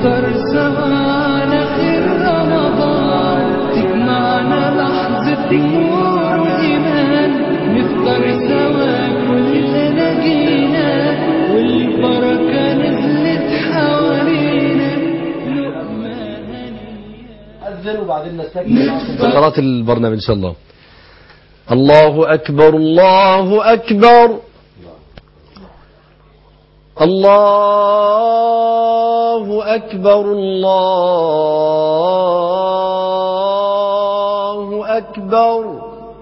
نفطر سوا على خير رمضان تجمعنا لحظة نور وإيمان نفطر سوا كلنا جينا والبركة نزلت حوالينا لقمة هنية أذن وبعدين نستكمل فقرات البرنامج إن شاء الله الله أكبر الله أكبر الله أكبر الله أكبر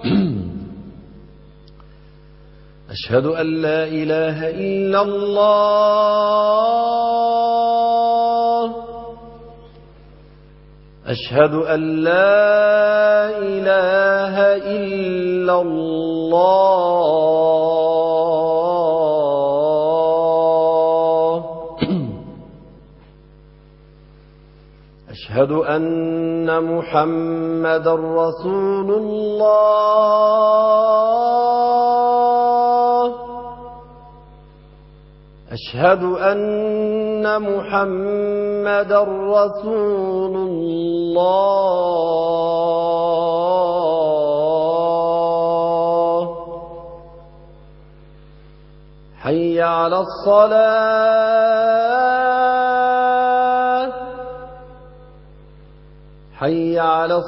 أشهد أن لا إله إلا الله أشهد أن لا إله إلا الله أشهد أن محمد رسول الله أشهد أن محمد رسول الله حي على الصلاة حي على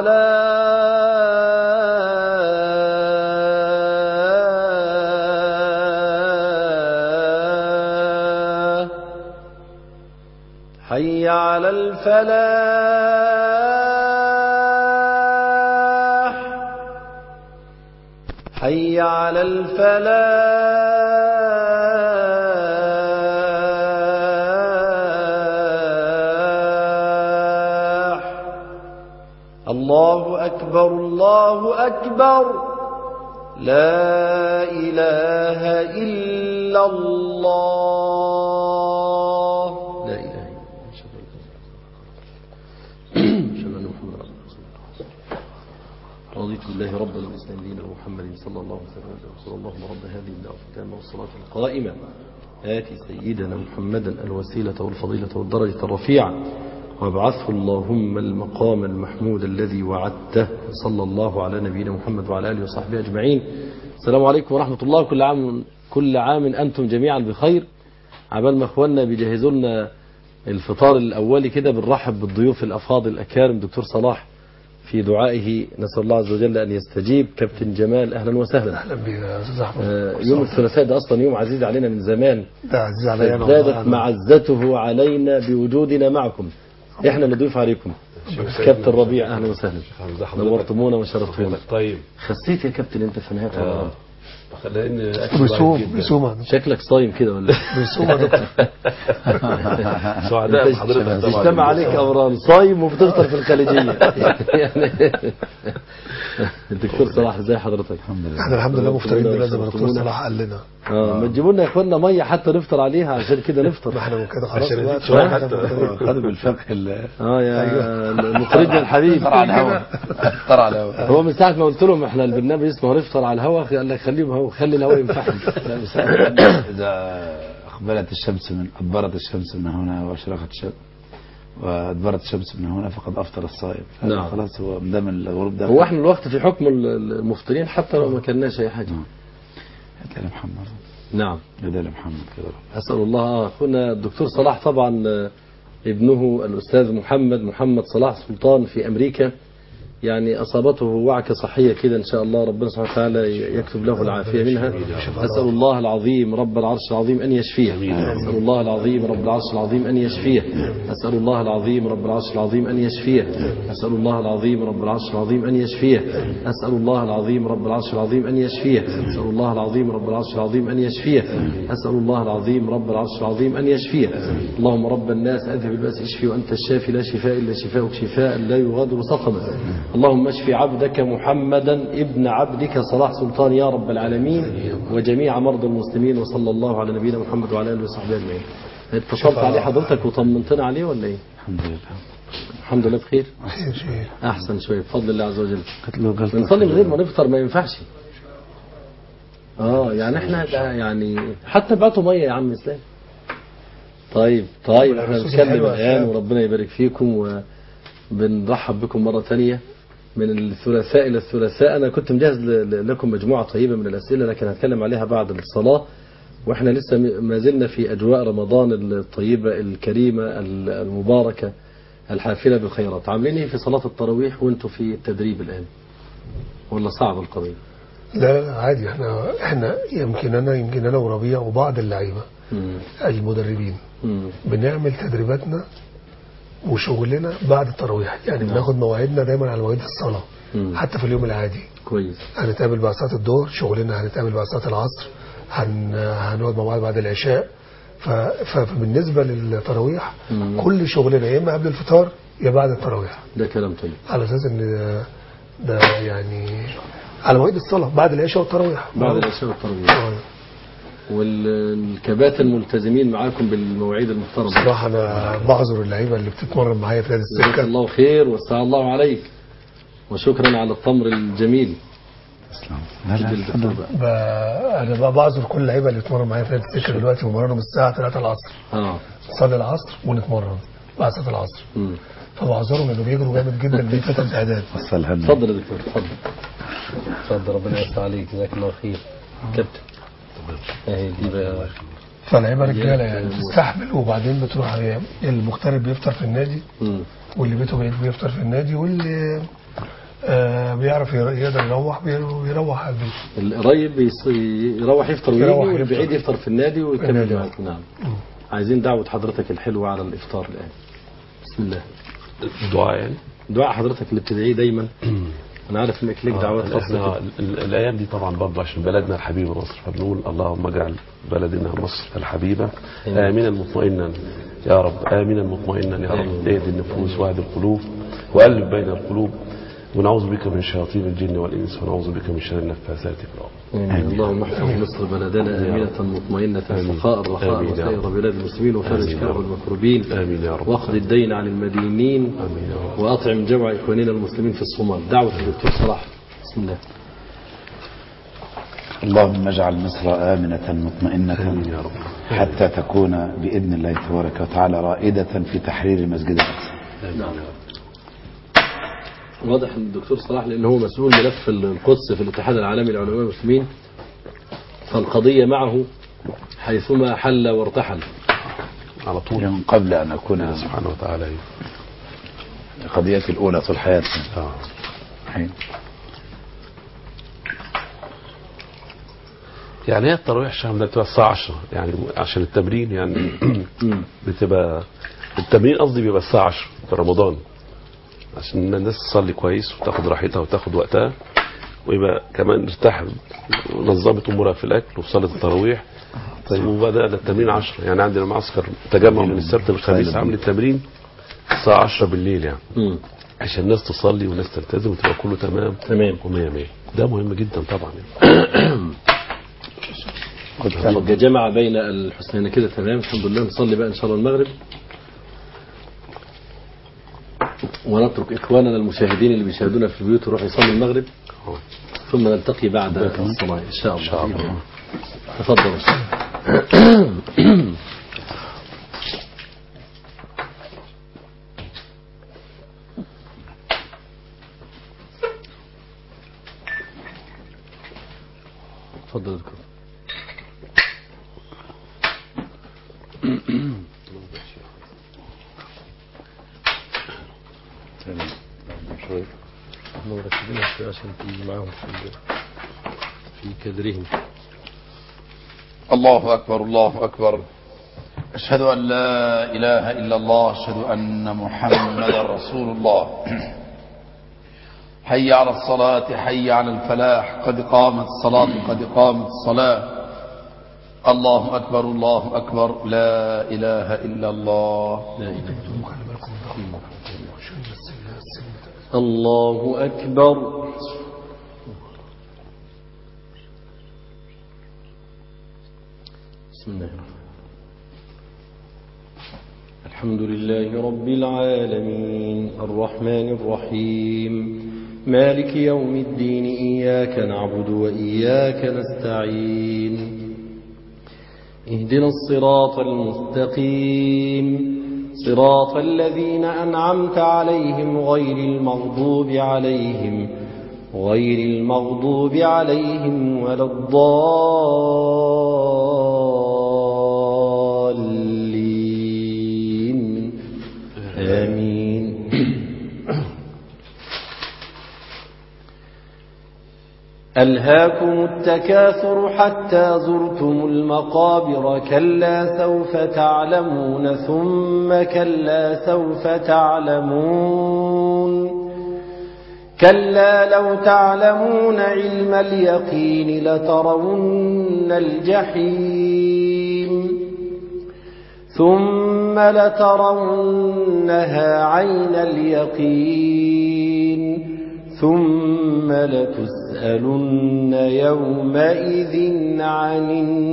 الصلاة حي على الفلاح حي على الفلاح الله أكبر الله أكبر لا إله إلا الله لا إله إلا الله أشهد أن محمد رسول الله رضيت بالله ربا والإسلام دينا ومحمد صلى الله عليه وسلم رسول اللهم رب هذه الدعوة التامة والصلاة القائمة آتي سيدنا محمدا الوسيلة والفضيلة والدرجة الرفيعة وابعثه اللهم المقام المحمود الذي وعدته صلى الله على نبينا محمد وعلى آله وصحبه أجمعين السلام عليكم ورحمة الله كل عام كل عام أنتم جميعا بخير عبال ما اخواننا بيجهزوا لنا الفطار الأولي كده بنرحب بالضيوف الأفاضل الأكارم دكتور صلاح في دعائه نسأل الله عز وجل أن يستجيب كابتن جمال أهلا وسهلا اهلا بك يا استاذ احمد آه، يوم الثلاثاء ده أصلا يوم عزيز علينا من زمان ده عزيز عليا انا زادت والله. معزته علينا بوجودنا معكم احنا اللي ضيف عليكم كابتن ربيع اهلا وسهلا نورتمونا وشرفتونا طيب خسيت يا كابتن انت في نهايه رمضان لان اكل بيصوم ضعيف جدا. بيصوم شكلك صايم كده ولا إيه؟ بيصوم يا دكتور سعداء بحضرتك طبعا اجتمع عليك امران صايم وبتفطر في الخليجيه يعني الدكتور صلاح ازي حضرتك الحمد لله احنا الحمد لله مفترين بنا زي ما الدكتور صلاح قال لنا اه ما تجيبوا لنا يا اخوانا ميه حتى نفطر عليها عشان كده نفطر ما احنا من كده خلاص عشان بقى. يزيد شوية إحنا حتى. مفترين. خدوا بالفقه ال- اه يا مخرجنا الحبيب طلع على الهواء طلع على الهواء هو من ساعة ما قلت لهم احنا البرنامج اسمه هنفطر على الهواء قال لك خليهم هو خلي الهواء ينفعهم لا بس إذا أقبلت الشمس من أدبرت الشمس من هنا وأشرقت الشمس وأدبرت الشمس من هنا فقد أفطر الصائم نعم. خلاص هو مدام الغروب ده هو احنا الوقت في حكم ال- المفطرين حتى لو ما كناش اي حاجة هات لي محمد نعم هات لي محمد كده أسأل الله أخونا الدكتور صلاح طبعا آه، ابنه الأستاذ محمد محمد صلاح سلطان في أمريكا يعني أصابته وعكة صحية كده إن شاء الله ربنا سبحانه وتعالى يكتب له العافية منها أسأل الله العظيم رب العرش العظيم أن يشفيه أسأل الله العظيم رب العرش العظيم أن يشفيه أسأل الله العظيم رب العرش العظيم أن يشفيه أسأل الله العظيم رب العرش العظيم أن يشفيه أسأل الله العظيم رب العرش العظيم أن يشفيه أسأل الله العظيم رب العرش العظيم أن يشفيه أسأل الله العظيم رب العرش العظيم أن يشفيه اللهم رب الناس أذهب البأس اشفي وأنت الشافي لا شفاء إلا شفاؤك شفاء لا يغادر سقما اللهم اشف عبدك محمدا ابن عبدك صلاح سلطان يا رب العالمين وجميع مرضى المسلمين وصلى الله على نبينا محمد وعلى آله وصحبه أجمعين اتصلت عليه حضرتك وطمنتنا عليه ولا ايه؟ الحمد لله الحمد لله بخير خير شيء احسن شويه بفضل الله عز وجل قلت له قلت بنصلي من غير ما نفطر ما ينفعش اه يعني احنا ده يعني حتى بعتوا ميه يا عم اسلام طيب طيب احنا والرسوس بنتكلم الحلوة الآن أفلام. وربنا يبارك فيكم وبنرحب بكم مرة ثانية من الثلاثاء إلى الثلاثاء أنا كنت مجهز ل- ل- لكم مجموعة طيبة من الأسئلة لكن هتكلم عليها بعد الصلاة وإحنا لسه م- ما زلنا في أجواء رمضان الطيبة الكريمة ال- المباركة الحافلة بالخيرات عاملين إيه في صلاة التراويح وأنتوا في التدريب الآن ولا صعب القضية لا لا عادي احنا احنا يمكن انا يمكن انا وربيع وبعض اللعيبه مم. المدربين مم. بنعمل تدريباتنا وشغلنا بعد التراويح يعني بناخد مواعيدنا دايما على مواعيد الصلاه مم. حتى في اليوم العادي كويس هنتقابل بعد صلاه الظهر شغلنا هنتقابل بعد صلاه العصر هن... هنقعد مع بعض بعد العشاء ف... ف- فبالنسبه للتراويح مم. كل شغلنا يا اما قبل الفطار يا بعد التراويح ده كلام طيب على اساس ان ده, ده يعني على مواعيد الصلاه بعد العشاء والتراويح بعد العشاء والتراويح آه. والكباتن ملتزمين معاكم بالمواعيد المحترمة بصراحه انا بعذر اللعيبه اللي بتتمرن معايا في نادي جزاك السكه الله خير وسع الله عليك وشكرا على التمر الجميل لا لا ادي الدكتور بقى. ب... انا بقى بعذر كل اللعيبه اللي بتتمرن معايا في نادي السكه دلوقتي بمرنهم الساعه 3 العصر اه نصلي العصر ونتمرن بعد صلاه العصر مم. فبعذرهم انه بيجروا جامد جدا من فتره اعداد وصلها لنا اتفضل يا دكتور اتفضل اتفضل ربنا يوسع عليك جزاك الله خير كابتن اهي دي بقى فاللعيبه رجاله يعني بتستحمل وبعدين بتروح على- المغترب بيفطر في النادي مم. واللي بيته بعيد بيفطر في النادي واللي آه بيعرف ير- يقدر يروح بي- يروح على البيت القريب يص- يروح يفطر ويجي يروح والبعيد يفطر. يفطر في النادي ويكمل النادي. معاكم نعم عايزين دعوة حضرتك الحلوة على الإفطار الآن بسم الله دعاء يعني دعاء حضرتك اللي بتدعيه دايما أنا عارف إنك ليك دعوات آه، خاصة آه، كده. ال- الايام دي طبعا برضه عشان بلدنا الحبيبه مصر فبنقول اللهم اجعل بلدنا مصر الحبيبه امنا مطمئنا يا رب امنا مطمئنا يا رب اهد النفوس واهد القلوب والف بين القلوب ونعوذ بك من شياطين الجن والانس ونعوذ بك من شر النفاثات في الارض آمين. اللهم احفظ مصر بلدنا آمنة مطمئنة سخاء رخاء آمين يا وسائر رب. بلاد المسلمين وفرج آمين يا كرب رب. المكروبين امين يا رب واقض الدين عن المدينين امين يا رب وأطعم جوع إخواننا المسلمين في الصومال دعوة الدكتور صلاح بسم الله اللهم اجعل مصر آمنة مطمئنة امين يا رب حتى تكون بإذن الله تبارك وتعالى رائدة في تحرير مسجد الأقصى امين يا رب واضح ان الدكتور صلاح لان هو مسؤول ملف القدس في الاتحاد العالمي للعلماء المسلمين فالقضيه معه حيثما حل وارتحل على طول من قبل أن أكون سبحانه وتعالى قضيتي الأولى طول حياتي آه. حين. يعني هي التراويح شام ده بتبقى الساعة 10 يعني عشان التمرين يعني بتبقى التمرين قصدي بيبقى الساعة 10 في رمضان عشان الناس تصلي كويس وتاخد راحتها وتاخد وقتها ويبقى كمان مرتاح ونظمت امورها في الاكل وفي صلاه التراويح طيب وبدانا التمرين 10 يعني عندنا معسكر تجمع من السبت للخميس عامل التمرين الساعه 10 بالليل يعني مم. عشان الناس تصلي والناس تلتزم وتبقى كله تمام تمام ومية مية ده مهم جدا طبعا يعني. يبقى جمع بين الحسنين كده تمام الحمد لله نصلي بقى ان شاء الله المغرب ونترك اخواننا المشاهدين اللي بيشاهدونا في البيوت يروحوا يصلوا المغرب ثم نلتقي بعد الصلاه ان شاء الله, إن شاء الله. تفضل تفضل يا دكتور هم مركزين شوية عشان تيجي معاهم في ال- في كادرهم الله أكبر الله أكبر أشهد أن لا إله إلا الله أشهد أن محمدا رسول الله حي على الصلاة حي على الفلاح قد قامت الصلاة قد قامت الصلاة الله أكبر الله أكبر لا إله إلا الله لا إله إلا الله الله أكبر بسم الله الرحمن الرحيم. الحمد لله رب العالمين الرحمن الرحيم مالك يوم الدين إياك نعبد وإياك نستعين اهدنا الصراط المستقيم صراط الذين أنعمت عليهم غير المغضوب عليهم غير المغضوب عليهم ولا الضالين آمين ألهاكم التكاثر حتى زرتم المقابر كلا سوف تعلمون ثم كلا سوف تعلمون كلا لو تعلمون علم اليقين لترون الجحيم ثم لترونها عين اليقين ثم لتسألن يومئذ عن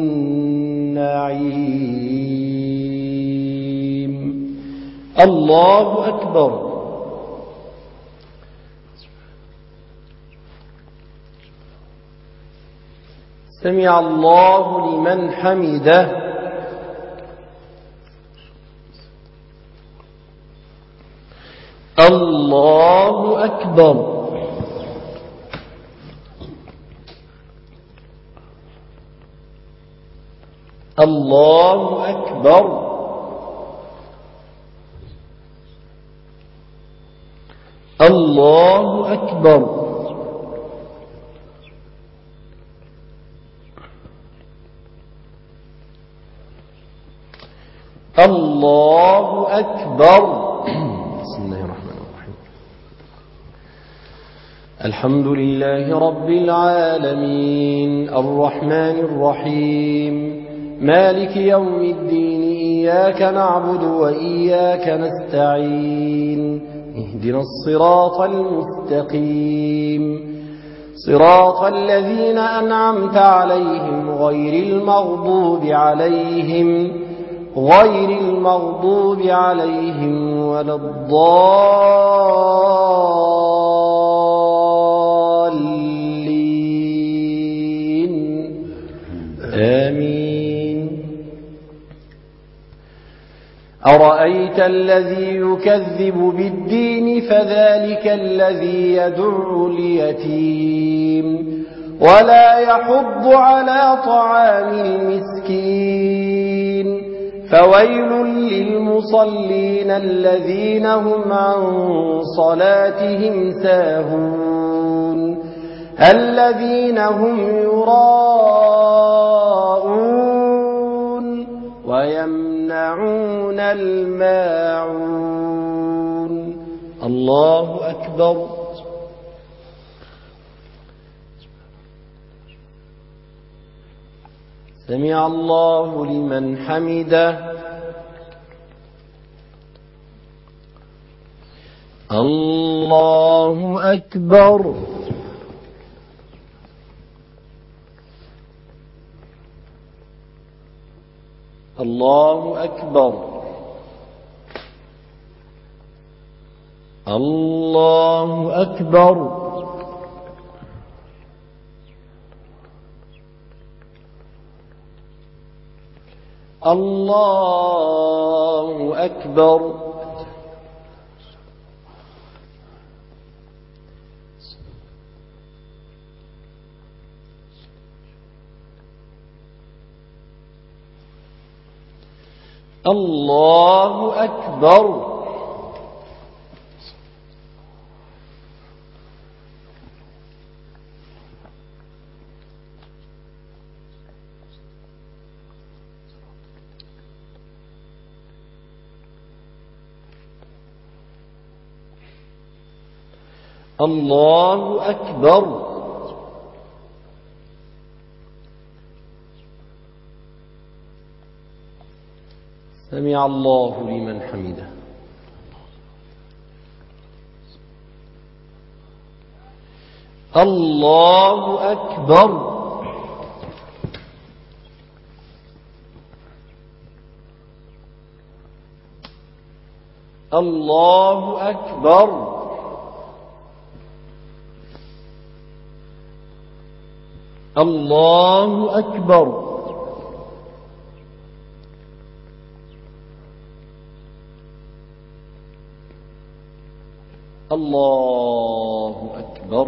النعيم الله أكبر سمع الله لمن حمده الله أكبر الله أكبر الله أكبر الله أكبر بسم الله الرحمن الرحيم الحمد لله رب العالمين الرحمن الرحيم مالك يوم الدين إياك نعبد وإياك نستعين اهدنا الصراط المستقيم صراط الذين أنعمت عليهم غير المغضوب عليهم غير المغضوب عليهم ولا الضالين آمين أرأيت الذي يكذب بالدين فذلك الذي يدع اليتيم ولا يحض على طعام المسكين فويل للمصلين الذين هم عن صلاتهم ساهون الذين هم يراءون ويمنعون الماعون الله أكبر سمع الله لمن حمده الله أكبر الله أكبر الله أكبر الله أكبر الله أكبر الله أكبر سمع الله لمن حمده الله أكبر الله أكبر الله أكبر الله أكبر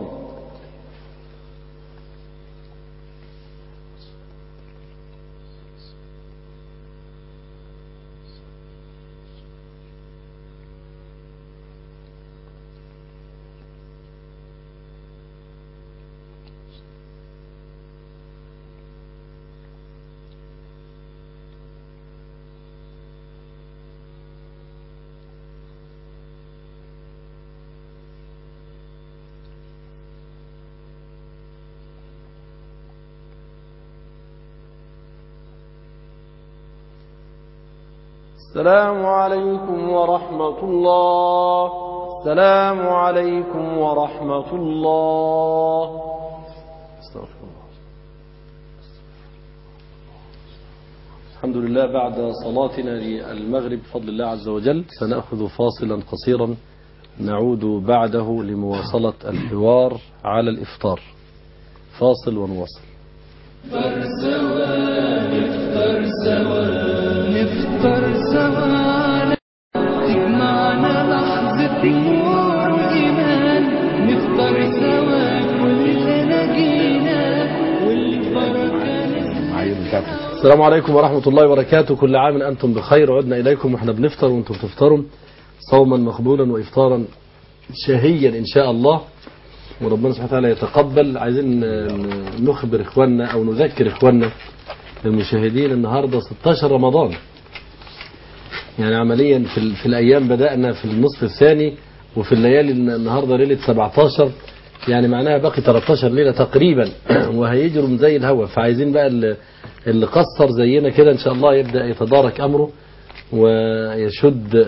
السلام عليكم ورحمة الله السلام عليكم ورحمة الله استغفر الله الحمد لله بعد صلاتنا للمغرب بفضل الله عز وجل سنأخذ فاصلا قصيرا نعود بعده لمواصلة الحوار على الإفطار فاصل ونواصل نفطر سوا تجمعنا لحظة نور وإيمان نفطر سوا كلنا جينا والبركة نسمع السلام عليكم ورحمة الله وبركاته كل عام أنتم بخير عدنا إليكم وإحنا بنفطر وأنتم تفطروا صوما مقبولا وإفطارا شهيا إن شاء الله وربنا سبحانه وتعالى يتقبل عايزين نخبر إخواننا أو نذكر إخواننا المشاهدين النهاردة 16 رمضان يعني عمليا في, ال- في الأيام بدأنا في النصف الثاني وفي الليالي النهاردة ليلة 17 يعني معناها باقي 13 ليلة تقريبا وهيجروا من زي الهوا فعايزين بقى اللي, اللي قصر زينا كده إن شاء الله يبدأ يتدارك أمره ويشد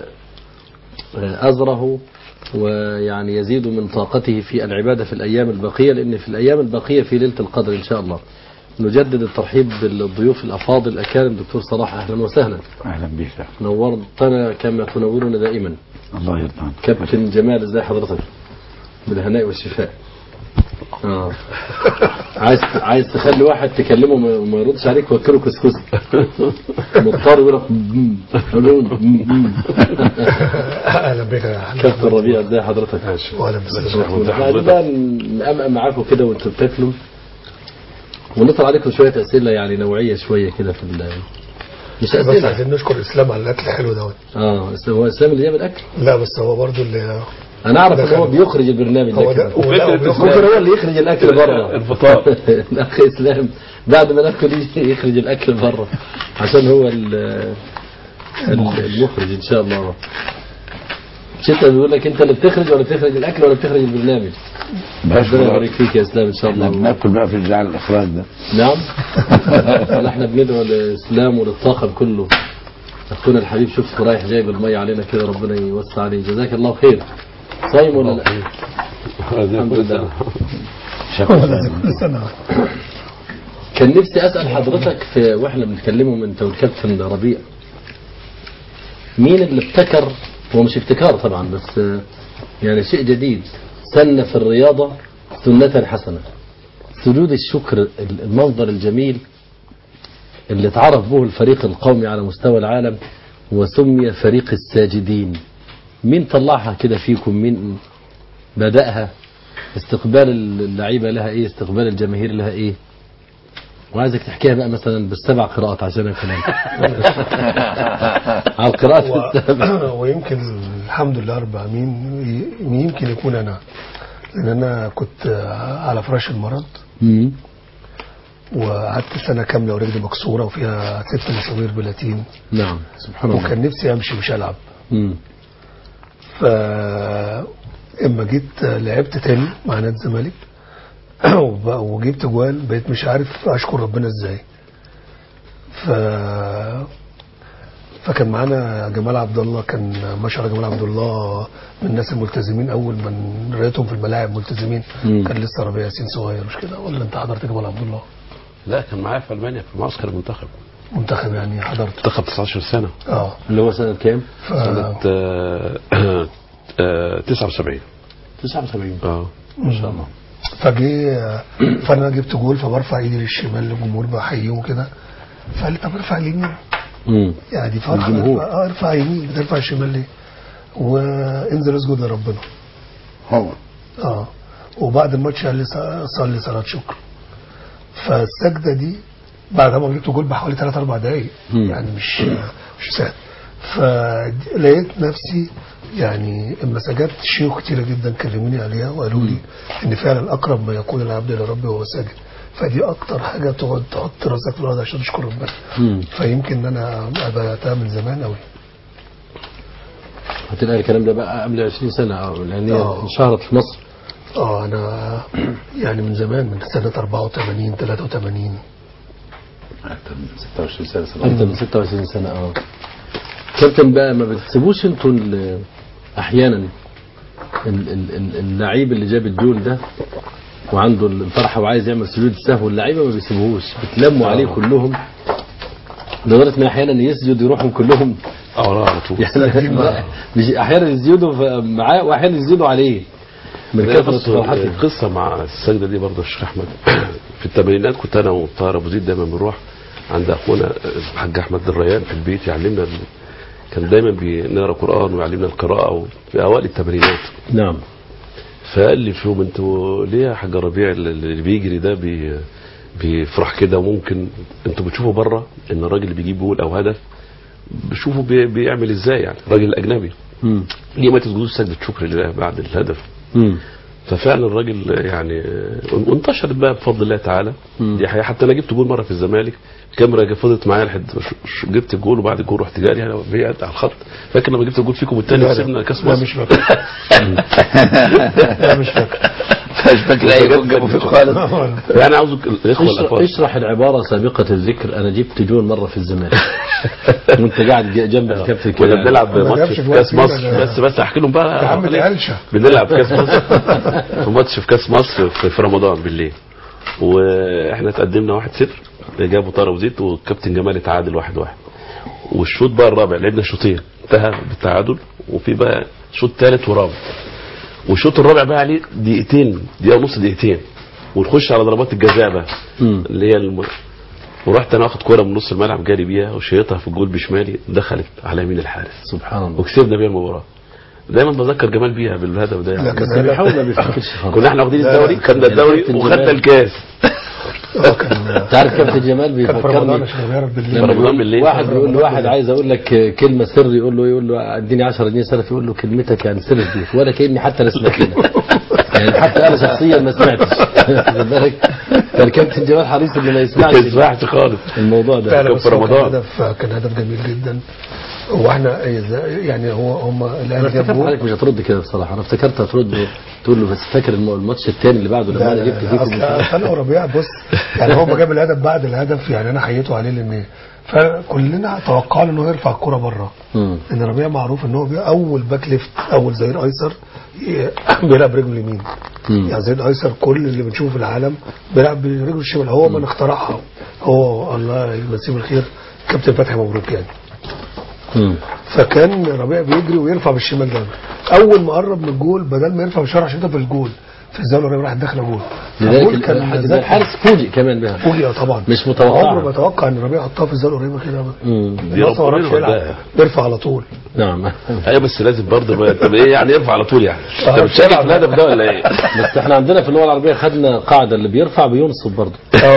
أزره ويعني يزيد من طاقته في العبادة في الأيام الباقية لأن في الأيام الباقية في ليلة القدر إن شاء الله نجدد الترحيب بالضيوف الأفاضل الأكارم دكتور صلاح أهلا وسهلا اهلا بك نورتنا كما تنورنا دائما الله يرضى عنك كابتن جمال ازي حضرتك بالهناء والشفاء آه. عايز عايز تخلي واحد تكلمه وما وما يردش عليك وكله كسكس مضطر يقول لك مم. حلول. مم. اهلا بك يا حبيبي. كابتن ربيع ازي حضرتك واهلا بك بعد بقى نقمق معاكم كده وانتوا بتاكلوا ونطلع عليكم شويه اسئله يعني نوعيه شويه كده في ال مش بس اسئله عايزين نشكر اسلام على الاكل الحلو دوت اه بس هو اسلام اللي جاب الاكل لا بس هو برضو اللي انا اعرف ان دخل. هو بيخرج البرنامج هو ده ده كده. ولا هو بيخرج- ممكن هو اللي يخرج الاكل بره الفطار. الاخ اسلام بعد ما ناكل يجي يخرج الاكل بره عشان هو ال- ال- المخرج ان شاء الله مش انت بيقول لك انت اللي بتخرج ولا بتخرج الاكل ولا بتخرج البرنامج ربنا يبارك فيك يا اسلام ان شاء احنا الله بناكل بقى في الجعل الاخراج ده نعم فاحنا بندعو للاسلام وللطاقم كله اخونا الحبيب شوف رايح جايب الميه علينا كده ربنا يوسع عليه جزاك الله خير صايم ولا لا؟ الحمد لله هو لازم كل سنه كان نفسي اسال حضرتك في واحنا بنتكلموا انت والكابتن ربيع مين اللي ابتكر هو مش ابتكار طبعا بس آه، يعني شيء جديد سن في الرياضه سنه حسنه سجود الشكر المنظر الجميل اللي اتعرف به الفريق القومي على مستوى العالم وسمي فريق الساجدين مين طلعها كده فيكم مين بدأها استقبال اللعيبة لها ايه استقبال الجماهير لها ايه وعايزك تحكيها بقى مثلا بالسبع قراءات عشان كمان على القراءات السبع و- ويمكن الحمد لله رب العالمين ي- يمكن يكون انا لان انا كنت على فراش المرض مم. وقعدت سنه كامله ورجلي مكسوره وفيها ست مسامير بلاتين نعم سبحان الله وكان نفسي امشي مش العب مم. ف اما جيت لعبت تاني مع نادي الزمالك وب- وجبت جوال بقيت مش عارف اشكر ربنا ازاي ف فكان معانا جمال عبد الله كان ما شاء الله جمال عبد الله من الناس الملتزمين اول ما رأيتهم في الملاعب ملتزمين مم. كان لسه ربيع ياسين صغير مش كده ولا انت حضرت جمال عبد الله لا كان معايا في المانيا في معسكر المنتخب منتخب يعني حضرت منتخب 19 سنه اه اللي هو سنة كام؟ ف... سنه آه، آه، 79 79 اه ما شاء الله فجه فانا جبت جول فبرفع ايدي للشمال للجمهور بحييهم كده فقال لي طب ارفع اليمين مم. يعني دي فرحه الجمهور. ارفع, آه ارفع يمين بترفع الشمال ليه؟ وانزل اسجد لربنا هو اه وبعد الماتش قال لي ص- صلي صلاه شكر فالسجده دي بعد ما جبت جول بحوالي 3 4 دقايق مم. يعني مش مش سهل فلقيت نفسي يعني اما سجدت شيوخ كتيره جدا كلموني عليها وقالوا لي ان فعلا اقرب ما يكون العبد الى ربه وهو ساجد فدي اكتر حاجه تقعد تحط راسك في الارض عشان تشكر ربنا مم. فيمكن انا بداتها من زمان قوي هتلاقي الكلام ده بقى قبل 20 سنة أو لأن هي آه. انشهرت في مصر اه انا يعني من زمان من سنه 84 83 اكثر من 26 سنه صراحه أكتر من 26 سنة اه كابتن بقى ما بتسيبوش انتوا ال- أحيانا ال- ال- ال- اللعيب اللي جاب الجول ده وعنده الفرحة وعايز يعمل سجود السهو اللعيبة ما بيسيبوهوش بتلموا عليه كلهم لدرجة إن أحيانا يسجد يروحوا كلهم اه لا على طول يعني مش أحيانا يسجدوا ف- معاه وأحيانا يسجدوا عليه من لا، كثرة بص فرحته القصه مع السجده دي برضه يا شيخ احمد في التمرينات كنت انا وطاهر ابو زيد دايما بنروح عند اخونا الحاج احمد الريان في البيت يعلمنا ال- كان دايما بنقرا قران ويعلمنا القراءه في اوائل التمرينات نعم فقال لي في يوم انتوا ليه يا حاج ربيع اللي بيجري ده بي بيفرح كده وممكن انتوا بتشوفوا بره ان الراجل اللي بيجيب جول او هدف بشوفوا بي بيعمل ازاي يعني الراجل الاجنبي مم. ليه ما تسجدوش سجده شكر لله بعد الهدف مم. ففعلا الراجل يعني وانتشرت بقى بفضل الله تعالى مم. دي حقيقة حتى انا جبت جول مره في الزمالك الكاميرا فضلت معايا لحد ش- ش- جبت الجول وبعد الجول رحت جاري انا بعيد على الخط فاكر لما جبت الجول فيكم الثاني لا، لا. كسبنا كاس لا مصر مش فاكر لا مش فاكر مش فاكر اي جول جابوا فيك خالص يعني عاوز الاخوه اشرح, الاخوات اشرح العبارة سابقة الذكر أنا جبت جون مرة في الزمالك وأنت قاعد جنب الكابتن كنا كده بنلعب ما ماتش جابش في جوال كاس فينا مصر ده. بس بس احكي لهم بقى يا عم دي قلشه بنلعب كاس مصر في ماتش في كاس مصر في في رمضان بالليل واحنا تقدمنا 1-0 جابوا طارق وزيت والكابتن جمال اتعادل 1-1 والشوط بقى الرابع لعبنا شوطين انتهى بالتعادل وفي بقى شوط ثالث ورابع والشوط الرابع بقى عليه دقيقتين دقيقه ونص دقيقتين ونخش على ضربات الجزاء بقى مم. اللي هي الم... ورحت انا واخد كوره من نص الملعب جاري بيها وشيطها في الجول بشمالي دخلت على يمين الحارس سبحان الله وكسبنا بيها المباراه دايما بذكر جمال بيها بالهدف ده يعني. لكن بس بيحاول ما بيفتكرش خالص كنا احنا واخدين لا، الدوري لا، خدنا الدوري كابتن وخدنا جمال. الكاس اه كان أنت عارف كابتن جمال كان في رمضان بيفكرني عشان بيعرف بالليل لما رمضان بيقول بالليل. واحد بيقول له رمضان واحد بالليل. عايز اقول لك كلمه سر يقول له يقول له اديني 10 جنيه سلف يقول له كلمتك يعني سر الضيف ولا كاني حتى انا سمعت منها. يعني حتى انا شخصيا ما سمعتش واخد بالك كان كابتن جمال حريص انه ما يسمعش ما يسمعش خالص الموضوع ده فعلا كان بس في هو كان رمضان. هدف كان هدف جميل جدا واحنا إذا- يعني هو هم انا الاهلي افتكرت جابوا حضرتك مش هترد كده بصراحه انا افتكرت هترد تقول له بس فاكر الم- الماتش الثاني اللي بعده لما لا انا لا جبت لا، فيكم اصل انا وربيع بص يعني هو ما جاب الهدف بعد الهدف يعني انا حييته عليه لان فكلنا توقعنا انه يرفع الكرة بره مم. ان ربيع معروف ان هو بي- اول باك ليفت اول ظهير ايسر ي- بيلعب برجله اليمين مم. يعني ظهير ايسر كل اللي بنشوفه في العالم بيلعب برجله الشمال هو من اخترعها هو الله يمسيه بالخير كابتن فتحي مبروك يعني مم. فكان ربيع بيجري ويرفع بالشمال دايما اول ما قرب من الجول بدل ما يرفع بالشمال عشان في الجول في الزاويه القريبه راح داخله جول فالجول لذلك الحارس- ذكي. الحارس فوجئ كمان بها فوجئ طبعا مش متوقع. عمره ما توقع ان ربيع يحطها في الزاويه القريبه كده مم. دي النصر ما ربنا عرفش يلعب يوديها. بيرفع على طول نعم ايوه بس لازم برضه بقى طب ايه يعني يرفع على طول يعني انت آه، بتشارك في بتلعب. الهدف ده ولا ايه؟ بس احنا عندنا في اللغه العربيه خدنا قاعده اللي بيرفع بينصب برضه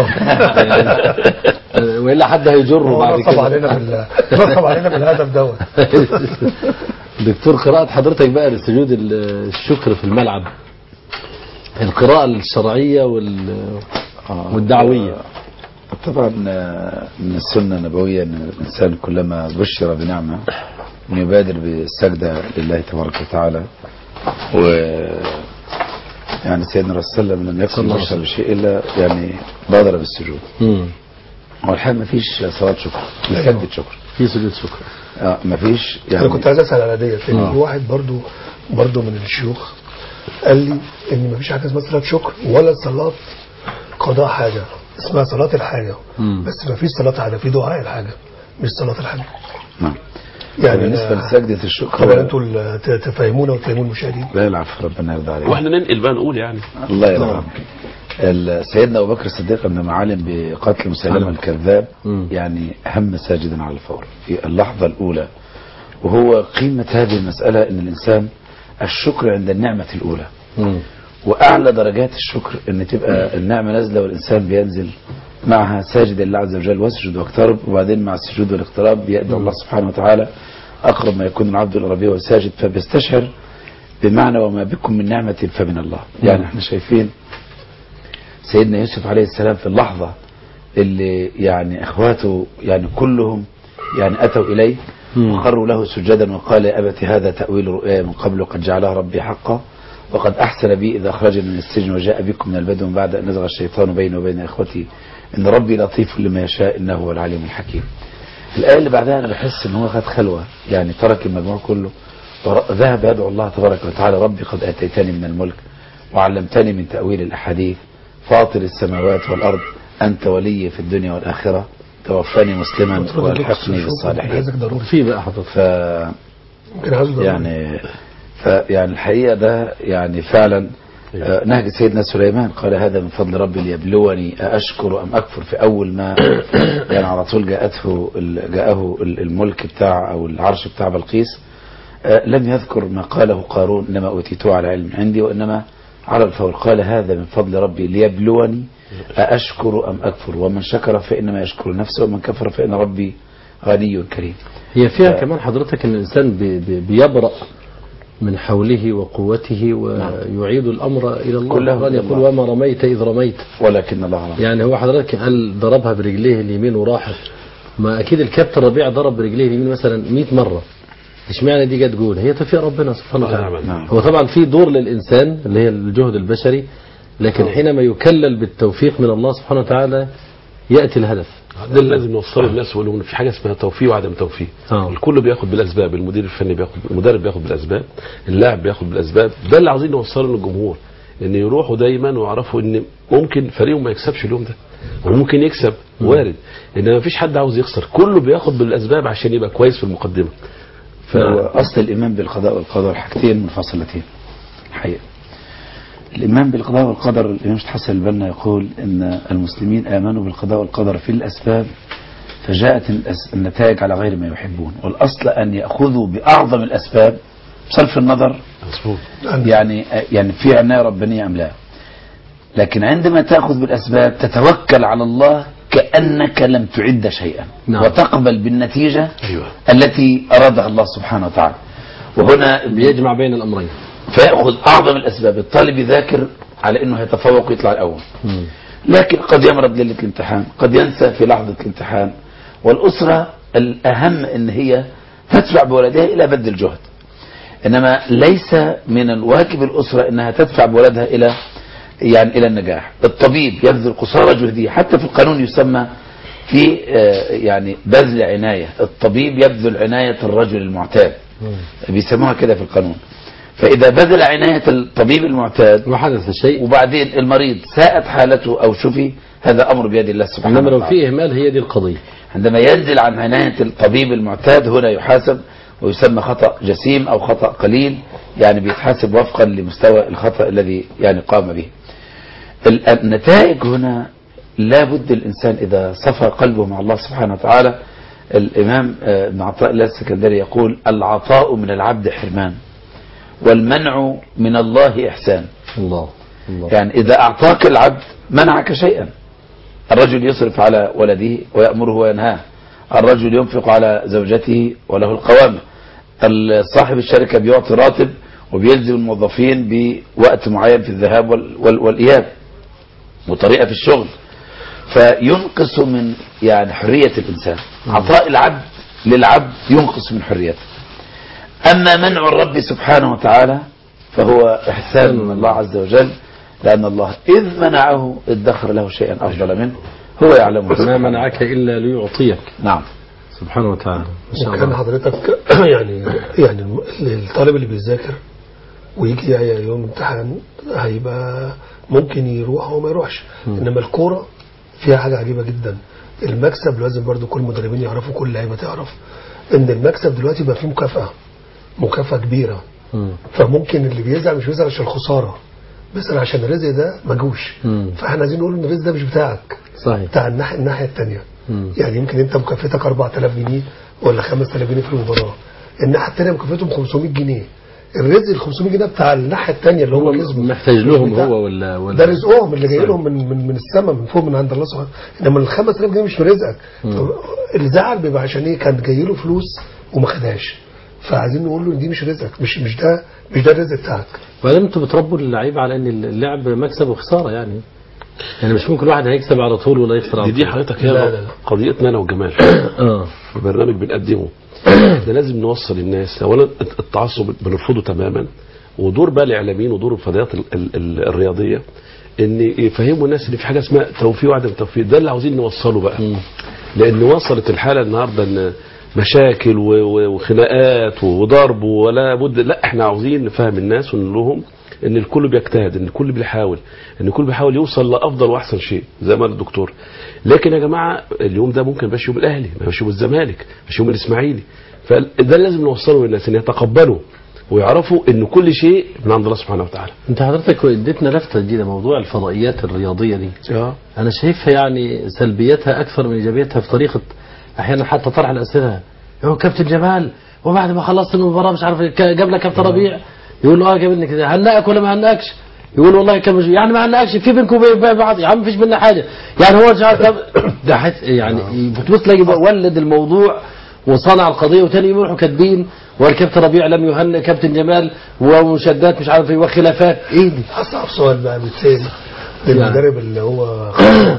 والا حد هيجره هو بعد نصب كده علينا بال نصب علينا بالهدف دوت دكتور قراءة حضرتك بقى لسجود ال- الشكر في الملعب القراءة الشرعية وال... والدعوية طبعا آه، من السنة النبوية أن الإنسان كلما بشر بنعمة أن يبادر بالسجدة لله تبارك وتعالى و يعني سيدنا الرسول صلى الله عليه وسلم لم صلى يكن الله عليه بشر بشيء إلا يعني بادر بالسجود مم. هو الحقيقة ما فيش صلاة شكر في سجدة شكر في سجود شكر آه ما فيش انا يعني كنت عايز اسال على ديت لان آه. في واحد برضو برضو من الشيوخ قال لي ان مفيش حاجه اسمها صلاه شكر ولا صلاه قضاء حاجه اسمها صلاه الحاجه مم. بس مفيش صلاه حاجه في دعاء الحاجه مش صلاه الحاجه نعم يعني بالنسبة أنا- لسجدة طبعا الشكر انتوا ال- ت- تفهمونا وتفهموا المشاهدين لا العفو ربنا يرضى عليك واحنا ننقل بقى نقول يعني الله يرحمك ال- سيدنا ابو بكر الصديق لما علم بقتل مسيلمه الكذاب مم. يعني هم ساجدا على الفور في اللحظه الاولى وهو قيمه هذه المساله ان الانسان الشكر عند النعمه الاولى مم. واعلى درجات الشكر ان تبقى النعمه نازله والانسان بينزل معها ساجدا لله عز وجل واسجد واقترب وبعدين مع السجود والاقتراب بيدعو الله سبحانه وتعالى اقرب ما يكون العبد الى ربه وهو ساجد فبيستشعر بمعنى وما بكم من نعمه فمن الله يعني احنا شايفين سيدنا يوسف عليه السلام في اللحظه اللي يعني اخواته يعني كلهم يعني اتوا اليه مم. وخروا له سجدا وقال يا ابت هذا تاويل رؤيا من قبل وقد جعلها ربي حقا وقد احسن بي اذا اخرجني من السجن وجاء بكم من البدو من بعد ان نزغ الشيطان بيني وبين اخوتي ان ربي لطيف لما يشاء انه هو العليم الحكيم. الايه اللي بعدها انا بحس ان هو خد خلوه يعني ترك المجموع كله وذهب يدعو الله تبارك وتعالى ربي قد اتيتني من الملك وعلمتني من تاويل الاحاديث فاطر السماوات والارض انت ولي في الدنيا والاخره توفني مسلما والحقني بالصالحين. عايزك ضروري في بقى حضرتك ف ممكن عايزه ضروري يعني فيعني الحقيقه ده يعني فعلا آه، نهج سيدنا سليمان قال هذا من فضل ربي ليبلوني أأشكر أم أكفر في أول ما يعني على طول جاءته ال- جاءه ال- الملك بتاع أو العرش بتاع بلقيس آه، لم يذكر ما قاله قارون إنما أوتيته على علم عندي وإنما على الفور قال هذا من فضل ربي ليبلوني أأشكر أم أكفر ومن شكر فإنما يشكر نفسه ومن كفر فإن ربي غني كريم هي فيها كمان حضرتك ان الانسان بي بي بيبرأ من حوله وقوته ويعيد الامر الى الله كله القرآن إلى يقول الله. وما رميت اذ رميت ولكن الله رحمه يعني هو حضرتك قال ضربها برجليه اليمين وراحت ما اكيد الكابتن ربيع ضرب برجليه اليمين مثلا 100 مره اشمعنى دي جت جول هي توفيق ربنا سبحانه وتعالى نعم. هو طبعا في دور للانسان اللي هي الجهد البشري لكن حينما يكلل بالتوفيق من الله سبحانه وتعالى ياتي الهدف ده اللي لازم نوصله للناس ونقول ان في حاجه اسمها توفيق وعدم توفيق آه. الكل بياخد بالاسباب المدير الفني بياخد المدرب بياخد بالاسباب اللاعب بياخد بالاسباب ده اللي عاوزين نوصله للجمهور ان يروحوا دايما ويعرفوا ان ممكن فريقهم ما يكسبش اليوم ده وممكن يكسب وارد انما مفيش حد عاوز يخسر كله بياخد بالاسباب عشان يبقى كويس في المقدمه ف... هو أصل الإيمان بالقضاء والقدر حاجتين منفصلتين الحقيقة الإيمان بالقضاء والقدر الإمام حسن البنا يقول إن المسلمين آمنوا بالقضاء والقدر في الأسباب فجاءت الأس- النتائج على غير ما يحبون والأصل أن يأخذوا بأعظم الأسباب بصرف النظر مظبوط يعني يعني في عناية ربانية أم لا لكن عندما تأخذ بالأسباب تتوكل على الله كأنك لم تعد شيئا نعم. وتقبل بالنتيجة ايوه التي أرادها الله سبحانه وتعالى وهنا بيجمع بين الامرين فيأخذ أعظم الأسباب الطالب يذاكر على أنه يتفوق ويطلع الأول مم. لكن قد يمرض ليلة الامتحان قد ينسى في لحظة الامتحان والأسرة الأهم أن هي تدفع بولدها إلى بذل الجهد إنما ليس من الواجب الأسرة أنها تدفع بولدها إلى يعني إلى النجاح الطبيب يبذل قصارى جهده حتى في القانون يسمى في آه، يعني بذل عناية الطبيب يبذل عناية الرجل المعتاد بيسموها كده في القانون فإذا بذل عناية الطبيب المعتاد وحدث شيء وبعدين المريض ساءت حالته أو شفي هذا أمر بيد الله سبحانه انما لو وتعالى في اهمال هي دي القضيه عندما ينزل عن عناية الطبيب المعتاد هنا يحاسب ويسمى خطأ جسيم أو خطأ قليل يعني بيتحاسب وفقا لمستوى الخطأ الذي يعني قام به ال- النتائج هنا لا بد الإنسان إذا صفى قلبه مع الله سبحانه وتعالى الإمام آه، ابن عطاء الله السكندري يقول العطاء من العبد حرمان والمنع من الله إحسان الله الله يعني إذا أعطاك العبد منعك شيئا الرجل يصرف على ولده ويأمره وينهاه الرجل ينفق على زوجته وله القوامة صاحب الشركة بيعطي راتب وبيلزم الموظفين بوقت معين في الذهاب وال- وال- والإياب وطريقة في الشغل فينقص من يعني حرية الإنسان عطاء العبد للعبد ينقص من حريته أما منع الرب سبحانه وتعالى فهو إحسان من الله عز وجل لأن الله إذ منعه ادخر له شيئا أفضل منه هو يعلمه ما سبحانه. منعك الا ليعطيك نعم سبحانه وتعالى ما شاء وكان الله حضرتك يعني يعني الم- الطالب اللي بيذاكر ويجي يوم امتحان هيبقى ممكن يروح او ما يروحش انما الكوره فيها حاجه عجيبه جدا المكسب لازم برضو كل المدربين يعرفوا كل لعيبه تعرف ان المكسب دلوقتي بقى فيه مكافاه مكافاه كبيره مم. فممكن اللي بيزعل مش بيزعل عشان الخساره بيزعل عشان الرزق ده ما جوش مم. فاحنا عايزين نقول ان الرزق ده مش بتاعك صحيح بتاع الناحيه الناحيه الثانيه مم. يعني يمكن انت مكافاتك 4000 جنيه ولا 5000 جنيه في المباراه الناحيه الثانيه مكافاتهم 500 جنيه الرزق ال 500 جنيه بتاع الناحيه الثانيه اللي هو هو كسبه محتاج مش لهم بتاع- هو ولا ولا ده رزقهم اللي جاي صحيح. لهم من من من السماء من فوق من عند الله سبحانه انما ال 5000 جنيه مش من رزقك طب الزعل بيبقى عشان ايه كان جاي له فلوس وما خدهاش فعايزين نقول له إن دي مش رزقك مش مش ده مش ده الرزق بتاعك وبعدين انتوا بتربوا اللعيبه على ان اللعب مكسب وخساره يعني يعني مش ممكن واحد هيكسب على طول ولا يخسر على دي, دي طول حضرتك لا، هي لا، لا. قضيتنا انا وجمال اه في برنامج بنقدمه احنا لازم نوصل الناس اولا التعصب بنرفضه تماما ودور بقى الاعلاميين ودور الفضائيات ال- ال- ال- الرياضيه ان يفهموا الناس ان في حاجه اسمها توفيق وعدم توفيق ده اللي عاوزين نوصله بقى لان وصلت الحاله النهارده ان مشاكل و- و- وخناقات وضرب ولا بد لا احنا عاوزين نفهم الناس ونقول لهم ان الكل بيجتهد ان الكل بيحاول ان الكل بيحاول يوصل لافضل واحسن شيء زي ما قال الدكتور لكن يا جماعه اليوم ده ممكن يبقاش يوم الاهلي ما يبقاش يوم الزمالك مش يوم الاسماعيلي فده لازم نوصله للناس ان يتقبلوا ويعرفوا ان كل شيء من عند الله سبحانه وتعالى انت حضرتك اديتنا لفته جديده موضوع الفضائيات الرياضيه دي اه انا شايفها يعني سلبيتها اكثر من ايجابيتها في طريقه احيانا حتى طرح الاسئله هو كابتن جمال وبعد ما خلصت المباراه مش عارف ك- جاب لك كابتن ربيع يقول له اه جاب لي كده هنأك ولا ما هنأكش يقول والله كان مش يعني ما هنأكش في بينكم وبين بعض يا عم مفيش بينا حاجه يعني هو مش عارف كم- ده حت يعني بتبص تلاقي بقى ولد الموضوع وصنع القضيه وتاني يوم يروحوا كاتبين والكابتن ربيع لم يهنئ كابتن جمال ومشادات مش عارف ايه وخلافات ايه دي اصعب سؤال بقى بيتسال للمدرب اللي هو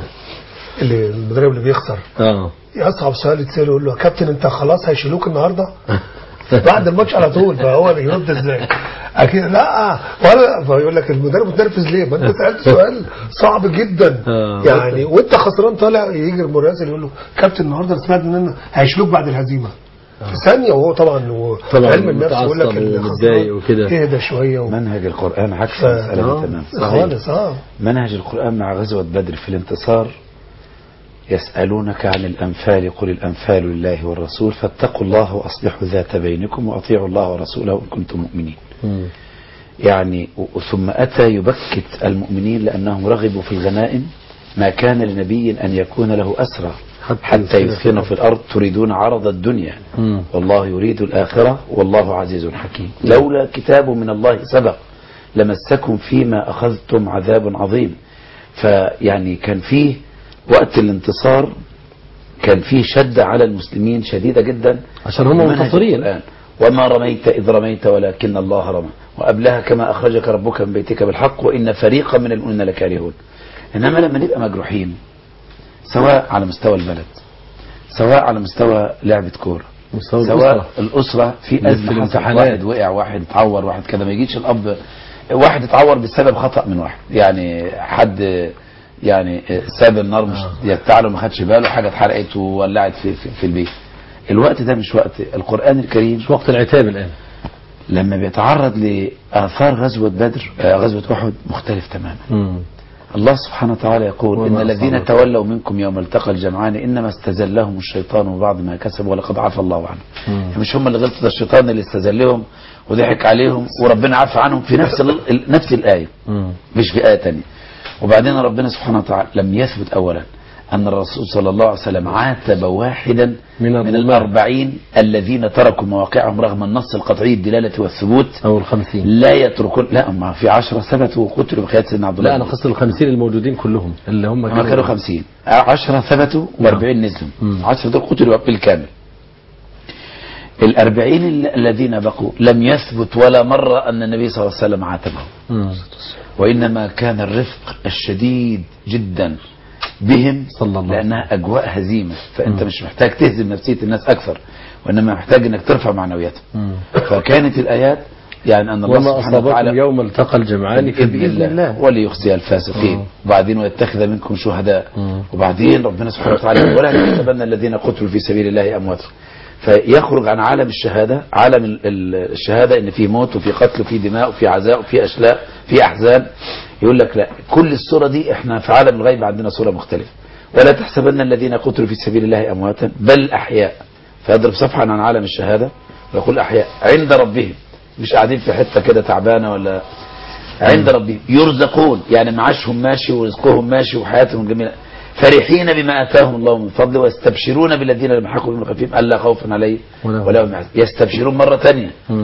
اللي المدرب اللي بيخسر اه اصعب سؤال يتسال يقول له يا كابتن انت خلاص هيشيلوك النهارده بعد الماتش على طول فهو يرد ازاي اكيد لا ولا فيقول لك المدرب متنرفز ليه ما انت سالت سؤال صعب جدا آه. يعني وانت خسران طالع يجي المراسل يقول له كابتن النهارده أنا سمعت ان هيشيلوك بعد الهزيمه في ثانيه وهو طبعا هو طبعاً علم النفس يقول لك متعصب اللي ومتضايق خسران وكده. اهدى شويه و... منهج القرآن عكس ف- المسألة آه. دي تمام خالص اه منهج القرآن مع غزوة بدر في الانتصار يسألونك عن الأنفال قل الأنفال لله والرسول فاتقوا الله وأصلحوا ذات بينكم وأطيعوا الله ورسوله إن كنتم مؤمنين مم. يعني و- ثم أتى يبكت المؤمنين لأنهم رغبوا في الغنائم ما كان لنبي أن يكون له أسرى حتى حتى يثخن في يثخن في الأرض تريدون عرض الدنيا مم. والله يريد الآخرة والله عزيز حكيم لولا كتاب من الله سبق لمسكم فيما أخذتم عذاب عظيم فيعني كان فيه وقت الانتصار كان فيه شدة على المسلمين شديدة جدا عشان هم منهج منتصرين. القرآن. وما رميت إذ رميت ولكن الله رمى وقبلها كما أخرجك ربك من بيتك بالحق وإن فريقا من المؤمنين لكارهون إنما لما نبقى مجروحين سواء على مستوى البلد سواء على مستوى لعبة كورة مستوى سواء الأسرة. الأسرة في في أزمة حصلت الامتحانات. واحد وقع واحد اتعور واحد كده ما يجيش الأب واحد اتعور بسبب خطأ من واحد يعني حد يعني ساب النار مش يفتعله ما خدش باله حاجة اتحرقت وولعت في, في, في البيت الوقت ده مش وقت القرآن الكريم مش وقت العتاب الان لما بيتعرض لآثار غزوة بدر آه، غزوة أحد مختلف تماما مم. الله سبحانه وتعالى يقول وما إن الذين أصابك. تولوا منكم يوم التقى الجمعان إنما استزلهم الشيطان ببعض ما كسبوا ولقد عفى الله عنهم مم. يعني مش هم اللي غلطوا ده الشيطان اللي استزلهم وضحك عليهم وربنا عفى عنهم في نفس ال- ال- نفس الآية مم. مش في آية تانية وبعدين ربنا سبحانه وتعالى لم يثبت أولا أن الرسول صلى الله عليه وسلم عاتب واحدا من من الرماة. الأربعين الذين تركوا مواقعهم رغم النص القطعي الدلالة والثبوت او الخمسين لا يتركون لا ما في عشرة ثبتوا وقتلوا بخيات سيدنا عبد الله لا انا قصدي الخمسين الموجودين كلهم اللي هم ما كانوا خمسين عشرة ثبتوا واربعين نزلوا مم. عشرة دول قتلوا بالكامل الأربعين ال- الذين بقوا لم يثبت ولا مرة أن النبي صلى الله عليه وسلم عاتبهم مم. وإنما كان الرفق الشديد جدا بهم صلى الله عليه لأنها أجواء هزيمة فأنت مش محتاج تهزم نفسية الناس أكثر وإنما محتاج أنك ترفع معنوياتهم مم. فكانت الآيات يعني أن الله وما سبحانه أصابكم وتعالى يوم التقى الجمعان فبإذن الله وليخزي الفاسقين آه. وبعدين ويتخذ منكم شهداء مم. وبعدين ربنا سبحانه وتعالى ولا تحسبن الذين قتلوا في سبيل الله امواتا فيخرج عن عالم الشهاده عالم ال- ال- الشهاده ان في موت وفي قتل وفي دماء وفي عزاء وفي اشلاء في احزان يقول لك لا كل الصوره دي احنا في عالم الغيب عندنا صوره مختلفه ولا تحسبن الذين قتلوا في سبيل الله امواتا بل احياء فيضرب صفحا عن عالم الشهاده ويقول احياء عند ربهم مش قاعدين في حته كده تعبانه ولا عند ربهم يرزقون يعني معاشهم ماشي ورزقهم ماشي وحياتهم جميلة فرحين بما آتاهم الله من فضله ويستبشرون بالذين لم يحقوا بهم خفيف ألا خوف عليه ولا هم ولا هم يحزنون. يستبشرون مرة ثانية مم.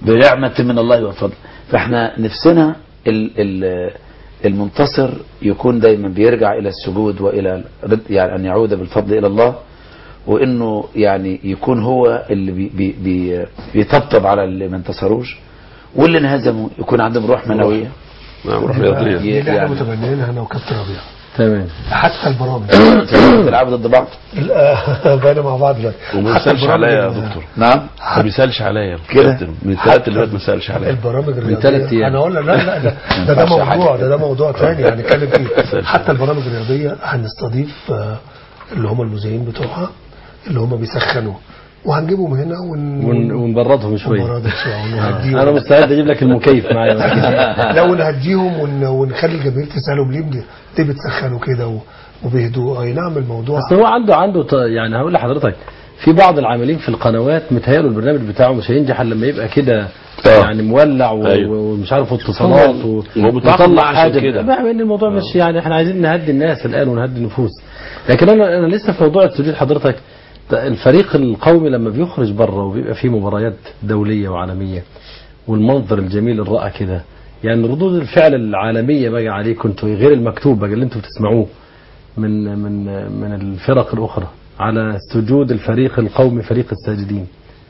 بنعمة من الله وفضل فاحنا نفسنا ال ال المنتصر يكون دايما بيرجع الى السجود والى رد يعني ان يعود بالفضل الى الله وانه يعني يكون هو اللي بي بي بي بيطبطب على اللي ما انتصروش واللي انهزموا يكون عندهم روح منويه نعم روح دي رياضية اللي احنا يعني- متبنيينها انا وكابتن ربيع تمام حتى البرامج تلعبوا ضد بعض لا، بقينا مع بعض دلوقتي وما حتى يسالش عليا يا البرامج دكتور نعم ما بيسالش عليا كده؟ كابتن. من الثلاث اللي فات ما سالش عليا البرامج الرياضيه ثلاث أيام. انا اقول لك لا لا ده ده, ده ينفعش حاجة موضوع كده. ده ده موضوع ثاني هنتكلم فيه سأل. حتى البرامج الرياضيه هنستضيف آه، اللي هم المذيعين بتوعها اللي هم بيسخنوا وهنجيبهم هنا ون ون- ونبردهم شويه ونبردهم شويه انا ونهديهم مستعد اجيب لك المكيف معايا لا ونهديهم ون- ونخلي الجماهير تسالهم ليه بن- ليه بتسخنوا كده و- وبيهدوا اي نعم الموضوع بس هو عنده عنده ط- يعني هقول لحضرتك في بعض العاملين في القنوات متهيألوا البرنامج بتاعه مش هينجح الا لما يبقى كده آه. يعني مولع و- أيوه. ومش عارف اتصالات و- هو متعاقد معاه عشان حاجه كده. بقى ان الموضوع مش يعني احنا عايزين نهدي الناس الان ونهدي النفوس لكن انا انا لسه في موضوع السجود حضرتك ت- الفريق القومي لما بيخرج بره وبيبقى فيه مباريات دوليه وعالميه والمنظر الجميل الرائع كده يعني ردود الفعل العالميه بقى عليكم انتوا غير المكتوب بقى اللي انتوا بتسمعوه من من من الفرق الاخرى على سجود الفريق القومي فريق الساجدين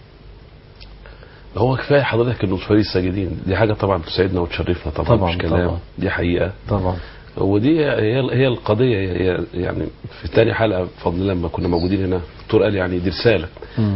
هو كفايه حضرتك انه فريق الساجدين دي حاجه طبعا تسعدنا وتشرفنا طبعا, طبعاً، مش كلام طبعاً. دي حقيقه طبعا ودي هي هي القضيه هي يعني في تاني حلقه بفضل الله لما كنا موجودين هنا الدكتور قال يعني دي رساله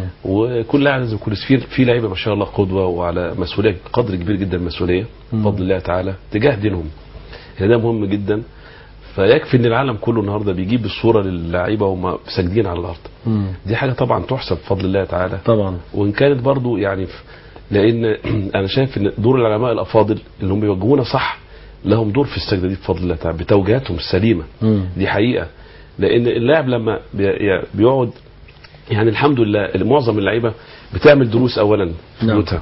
وكل لاعب لازم يكون في في لعيبه ما شاء الله قدوه وعلى مسؤوليه قدر كبير جدا من المسؤوليه بفضل الله تعالى تجاه دينهم يعني ده مهم جدا فيكفي ان العالم كله النهارده بيجيب الصوره للعيبه وهم ساجدين على الارض دي حاجه طبعا تحسب بفضل الله تعالى طبعا وان كانت برضو يعني ف- لان انا شايف ان دور العلماء الافاضل اللي هم بيوجهونا صح لهم دور في السجده دي بفضل الله تعالى بتوجيهاتهم السليمه مم. دي حقيقه لان اللاعب لما بي- يعني بيقعد يعني الحمد لله معظم اللعيبه بتعمل دروس اولا في نعم. بيوتها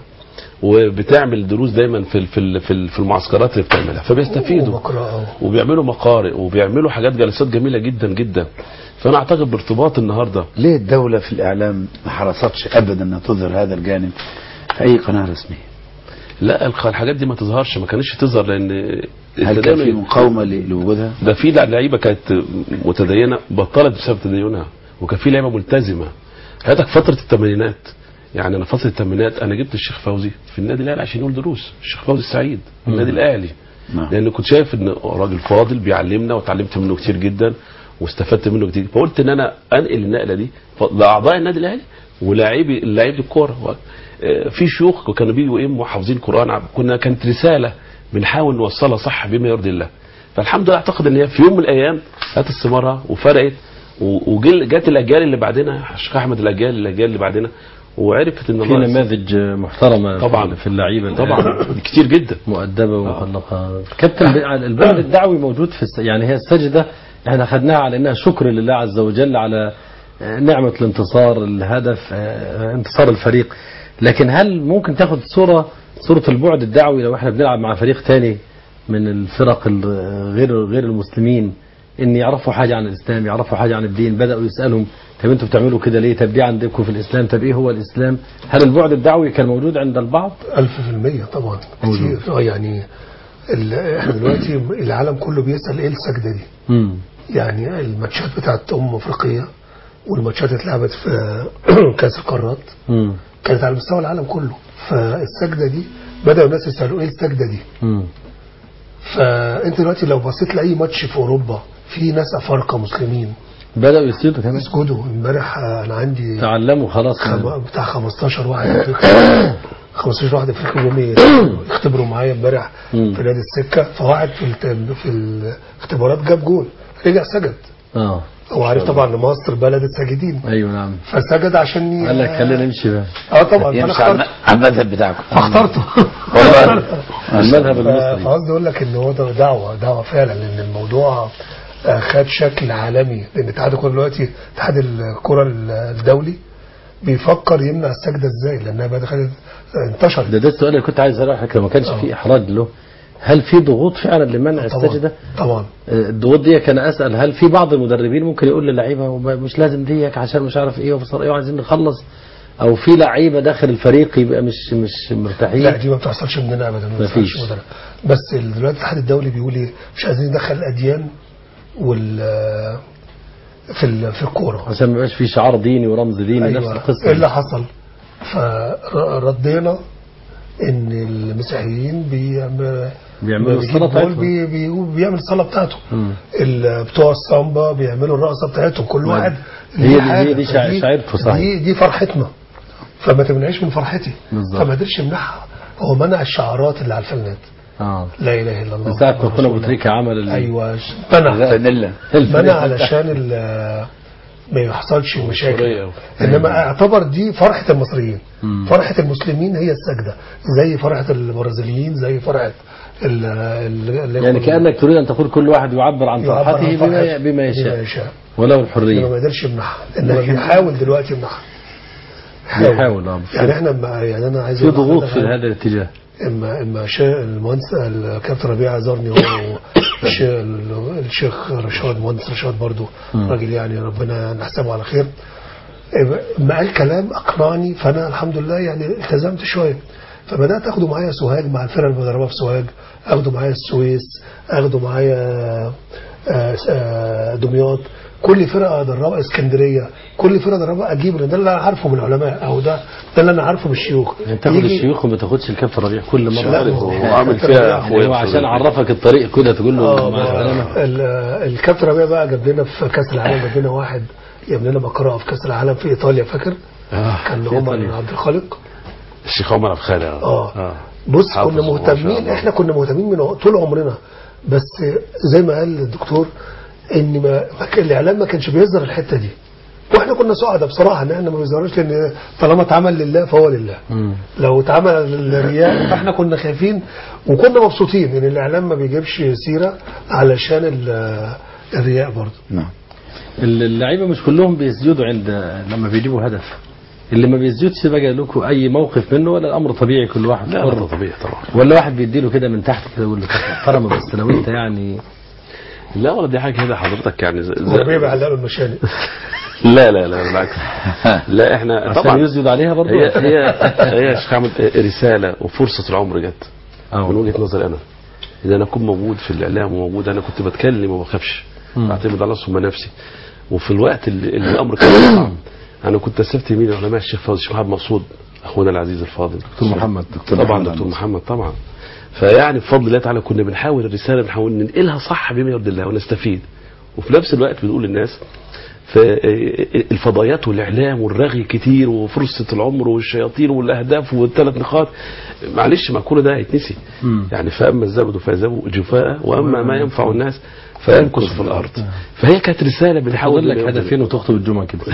وبتعمل دروس دايما في ال- في ال- في ال- في المعسكرات اللي بتعملها فبيستفيدوا ومقرأة. وبيعملوا مقارئ وبيعملوا حاجات جلسات جميله جدا جدا فانا اعتقد بارتباط النهارده ليه الدولة في الإعلام ما حرصتش أبدا أن تظهر هذا الجانب في أي قناة رسمية لا الخ- الحاجات دي ما تظهرش ما كانتش تظهر لان هل كان في مقاومة ل- لوجودها؟ ده في لعيبه كانت متدينه بطلت بسبب تدينها وكان في لعيبه ملتزمه حياتك فتره الثمانينات يعني انا فتره الثمانينات انا جبت الشيخ فوزي في النادي الاهلي عشان يقول دروس الشيخ فوزي السعيد في النادي الاهلي نعم. لان كنت شايف ان راجل فاضل بيعلمنا وتعلمت منه كتير جدا واستفدت منه كتير فقلت ان انا انقل النقله دي ف- لاعضاء النادي الاهلي ولاعبي لاعبي الكوره و- آه، في شيوخ كانوا بيجوا ايه محافظين قران عب- كنا كانت رساله بنحاول نوصلها صح بما يرضي الله فالحمد لله اعتقد ان هي في يوم من الايام هات الثمارها وفرقت وجت الاجيال اللي بعدنا الشيخ احمد الاجيال الاجيال اللي بعدنا وعرفت ان في الله نماذج محترمه طبعاً. في اللعيبه الآن. طبعا كتير جدا مؤدبه ومخلقه كابتن ب- البعد الدعوي موجود في الس... يعني هي السجده احنا خدناها على انها شكر لله عز وجل على آه، نعمه الانتصار الهدف آه، انتصار الفريق لكن هل ممكن تاخد صوره صوره البعد الدعوي لو احنا بنلعب مع فريق تاني من الفرق ال- غير غير المسلمين ان يعرفوا حاجه عن الاسلام يعرفوا حاجه عن الدين بداوا يسالهم طب انتوا بتعملوا كده ليه طب دي عندكم في الاسلام طب ايه هو الاسلام هل البعد الدعوي كان موجود عند البعض ألف في المية طبعا كتير اه يعني ال- احنا دلوقتي العالم كله بيسأل ايه السجدة دي امم يعني الماتشات بتاعت أمم أفريقيا والماتشات اللي اتلعبت في كأس القارات امم كانت على مستوى العالم كله فالسجدة دي بدأوا الناس يسألوا ايه السجدة دي امم فانت دلوقتي لو بصيت لأي ماتش في أوروبا في ناس أفارقة مسلمين بدأوا يسجدوا كمان يسجدوا امبارح آه، أنا عندي تعلموا خلاص خم... بتاع 15 واحد افريقي 15 واحد افريقي جم يختبروا- يختبروا معايا امبارح مم. في نادي السكه فواحد في الت... في الاختبارات جاب جول رجع سجد اه هو عارف طبعا ان مصر بلد الساجدين ايوه نعم فسجد عشان ي... قال لك خلينا نمشي بقى اه طبعا فانا يمشي على الم- اخترت على المذهب بتاعكم فاخترته والله المذهب ف- المصري فقصدي اقول لك ان هو ده دعوه دعوه فعلا لان الموضوع آه، خد شكل عالمي لان اتحاد الكوره دلوقتي اتحاد الكره الدولي بيفكر يمنع السجده ازاي لانها بقى دخلت انتشرت ده ده السؤال اللي كنت عايز اساله حضرتك لو ما كانش في احراج له هل في ضغوط فعلا لمنع طبعا السجده؟ طبعا آه، الضغوط دي كان اسال هل في بعض المدربين ممكن يقول للعيبه وما- مش لازم ديك عشان مش عارف ايه وبصر ايه وعايزين نخلص او في لعيبه داخل الفريق يبقى مش مش مرتاحين لا دي ما بتحصلش مننا ابدا ما مفيش. بتحصلش مننا بس ال- دلوقتي الاتحاد الدولي بيقول ايه مش عايزين ندخل الاديان وال في ال- في الكوره عشان ما يبقاش في شعار ديني ورمز ديني نفس ايوه القصه ايه اللي حصل فردينا ان المسيحيين بيعمل بيعملوا بيجيب الصلاة جول بتاعتهم. بي بي بيعمل الصلاه بتاعته مم. ال- بتوع السامبا بيعملوا الرقصه بتاعتهم كل واحد هي ليه دي- حاجة. هي دي شع- فدي- شعيرته صحيح. دي دي فرحتنا فما تمنعيش من فرحتي بالظبط. فما قدرش يمنعها هو منع الشعارات اللي على الفنات اه لا اله الا الله من ساعه ما محمد كنا رسول ابو الله. تريكه عمل ال- ايوه منع فانيلا منع علشان ال- ما يحصلش مشاكل عنصرية. انما اعتبر دي فرحه المصريين مم. فرحه المسلمين هي السجده زي فرحه البرازيليين زي فرحه ال ال يعني كانك تريد ان تقول كل واحد يعبر عن يعبر عن فرحته بما فرحته بما يشاء يشاء ولو انما الحريه ما قدرش يمنعها انما بيحاول دلوقتي يمنعها بيحاول اه يعني احنا ما- يعني انا عايز في أقول ضغوط لحضرتك في هذا الاتجاه اما اما شا- المهندس الكابتن ربيع زارني هو والش- الشيخ رشاد مهندس رشاد برضو راجل يعني ربنا نحسبه على خير ما قال كلام اقنعني فانا الحمد لله يعني التزمت شويه فبدات اخده معايا سوهاج مع الفرقه اللي بدربها في سوهاج اخده معايا السويس اخده معايا آه، آه، دمياط كل فرقه ادربها اسكندريه كل فرقه ادربها اجيب لأن ده اللي انا عارفه من العلماء او ده ده اللي انا عارفه من الشيوخ يعني تاخد يجي- الشيوخ وما تاخدش الكابتن ربيع كل مره لا، عارف هو- هو عامل فيها اخويا هو عشان عرفك الطريق كده تقول له اه مع ما- السلامه ال- الكابتن ربيع بقى جاب لنا في كاس العالم جاب لنا واحد جاب لنا مقرأة في كاس العالم في ايطاليا فاكر آه، كان في عمر إيطاليا. عبد الخالق الشيخ عمر عبد الخالق اه بص حافظ كنا ما شاء مهتمين الله. احنا كنا مهتمين من طول عمرنا بس زي ما قال الدكتور ان ما ما كان- الاعلام ما كانش بيظهر الحته دي واحنا كنا سعداء بصراحه ان احنا ما بيظهرش لان طالما اتعمل لله فهو لله مم. لو اتعمل للرياء فاحنا كنا خايفين وكنا مبسوطين ان الاعلام ما بيجيبش سيره علشان ال- الرياء برضه نعم اللعيبه مش كلهم بيسجدوا عند لما بيجيبوا هدف اللي ما بيسجدش بقى لكم اي موقف منه ولا الامر طبيعي كل واحد لا حر ده طبيعي طبعا ولا واحد بيديله كده من تحت كده يقول له محترمه بس لو انت يعني لا ولا دي حاجه كده حضرتك يعني زي وربيع بيعلقوا المشانق لا لا لا بالعكس لا احنا عشان طبعا يسجد عليها برضه هي هي هي يا شيخ احمد رساله وفرصه العمر جت آه. من وجهه نظري انا اذا انا اكون موجود في الاعلام وموجود انا كنت بتكلم وما بخافش مم. بعتمد على ثم نفسي وفي الوقت اللي, اللي الامر كان صعب انا كنت استفدت مين علماء الشيخ فاضل الشيخ محمد مقصود اخونا العزيز الفاضل دكتور محمد طبعا دكتور محمد طبعا فيعني بفضل الله تعالى كنا بنحاول الرساله بنحاول ننقلها صح بما يرضي الله ونستفيد وفي نفس الوقت بنقول للناس فالفضائيات والاعلام والرغي كتير وفرصه العمر والشياطين والاهداف والثلاث نقاط معلش ما كل ده هيتنسي مم. يعني فاما الزبد فيذهب جفاء واما ما ينفع الناس فيمكث في الارض فهي كانت رساله بنحاول حاول لك بما يرضي هدفين وتخطب الجمعه كده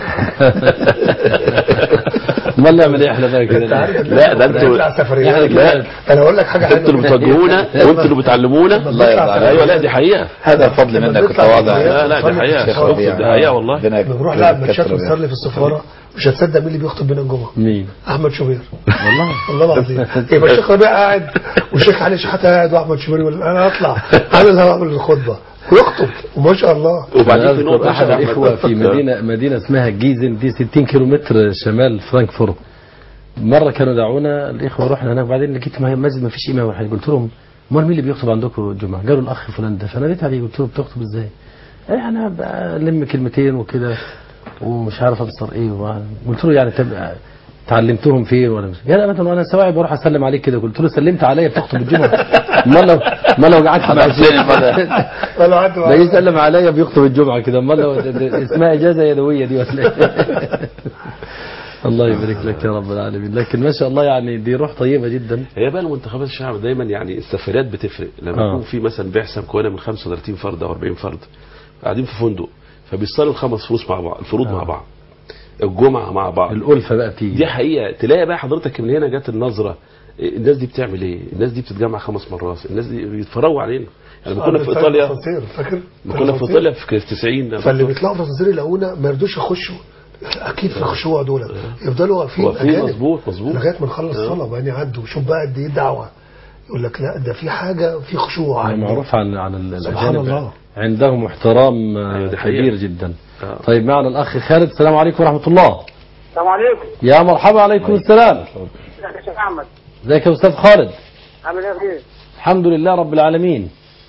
امال نعمل ايه احنا بقى كده انت عارف إن لا، ده إحنا انتوا- بنطلع سفريات لا. انا اقول لك حاجه انتوا اللي بتوجهونا وانتوا اللي بتعلمونا الله يرضى عليك. ايوه لا دي حقيقه هذا فضل لما منك بنطلع التواضع سفريات لا لا دي حقيقه شيخ شوف ربيع. دي حقيقه والله ربنا لما بنروح لعب ماتشات يكتر ربيع. ونصلي في السفاره مش هتصدق مين اللي بيخطب بينا الجمعه مين احمد شوبير والله والله العظيم يبقى الشيخ ربيع قاعد والشيخ علي شحاته قاعد واحمد شوبير يقول انا اطلع انا هعمل الخطبه ويخطب وما شاء الله وبعدين أنا في أذكر نقطه أحد أحمد الإخوة في مدينة مدينة اسمها جيزن دي 60 كيلومتر شمال فرانكفورت مرة كانوا دعونا الإخوة رحنا هناك بعدين لقيت ما- مسجد ما فيش إمام ولا حاجة قلت لهم أمال مين اللي بيخطب عندكم الجمعة؟ قالوا الأخ فلان ده فناديت عليه قلت له بتخطب إزاي؟ قال لي أنا بلم كلمتين وكده ومش عارف أبصر إيه وبعد- قلت له يعني طب تعلمتهم فين ولا مش قال ابدا وانا سواعي بروح اسلم عليك كده قلت له سلمت عليا بتخطب الجمعه امال لو ما لو قعدت مع حسين المدى. ولا عنده ده يسلم عليا بيخطب الجمعة كده امال لو ده- ده اسمها إجازة يدوية دي ولا إيه؟ الله يبارك لك يا رب العالمين لكن ما شاء الله يعني دي روح طيبة جدا هي بقى المنتخبات الشعب دايما يعني السفريات بتفرق لما آه. يكون في مثلا بعثه مكونه من 35 فرد او 40 فرد قاعدين في فندق فبيصلوا الخمس فروض مع بعض الفروض مع بعض الجمعه مع بعض الألفة بقى بتيجي دي حقيقه تلاقي بقى حضرتك من هنا جت النظره إيه، الناس دي بتعمل ايه؟ الناس دي بتتجمع خمس مرات، الناس دي بيتفرجوا علينا يعني لما كنا في ايطاليا الأسانسير، فاكر لما كنا في ايطاليا في 90 فاللي بيطلعوا في الاسانسير يلاقونا ما يرضوش يخشوا اكيد في الخشوع دول يفضلوا واقفين واقفين أجانب مظبوط مظبوط لغايه ما نخلص الصلاه وبعدين يعدوا شوف بقى قد ايه الدعوه يقول لك لا ده في حاجه في خشوع يعني معروف عن عن ال- سبحان الأجانب الله. عندهم احترام آه، أيوة، دي حقيقة. كبير جدا آه. طيب معنا الأخ خالد السلام عليكم ورحمة الله السلام عليكم يا مرحبا عليكم السلام ازيك يا شيخ احمد ازيك يا استاذ خالد عامل ايه يا بيه؟ الحمد لله رب العالمين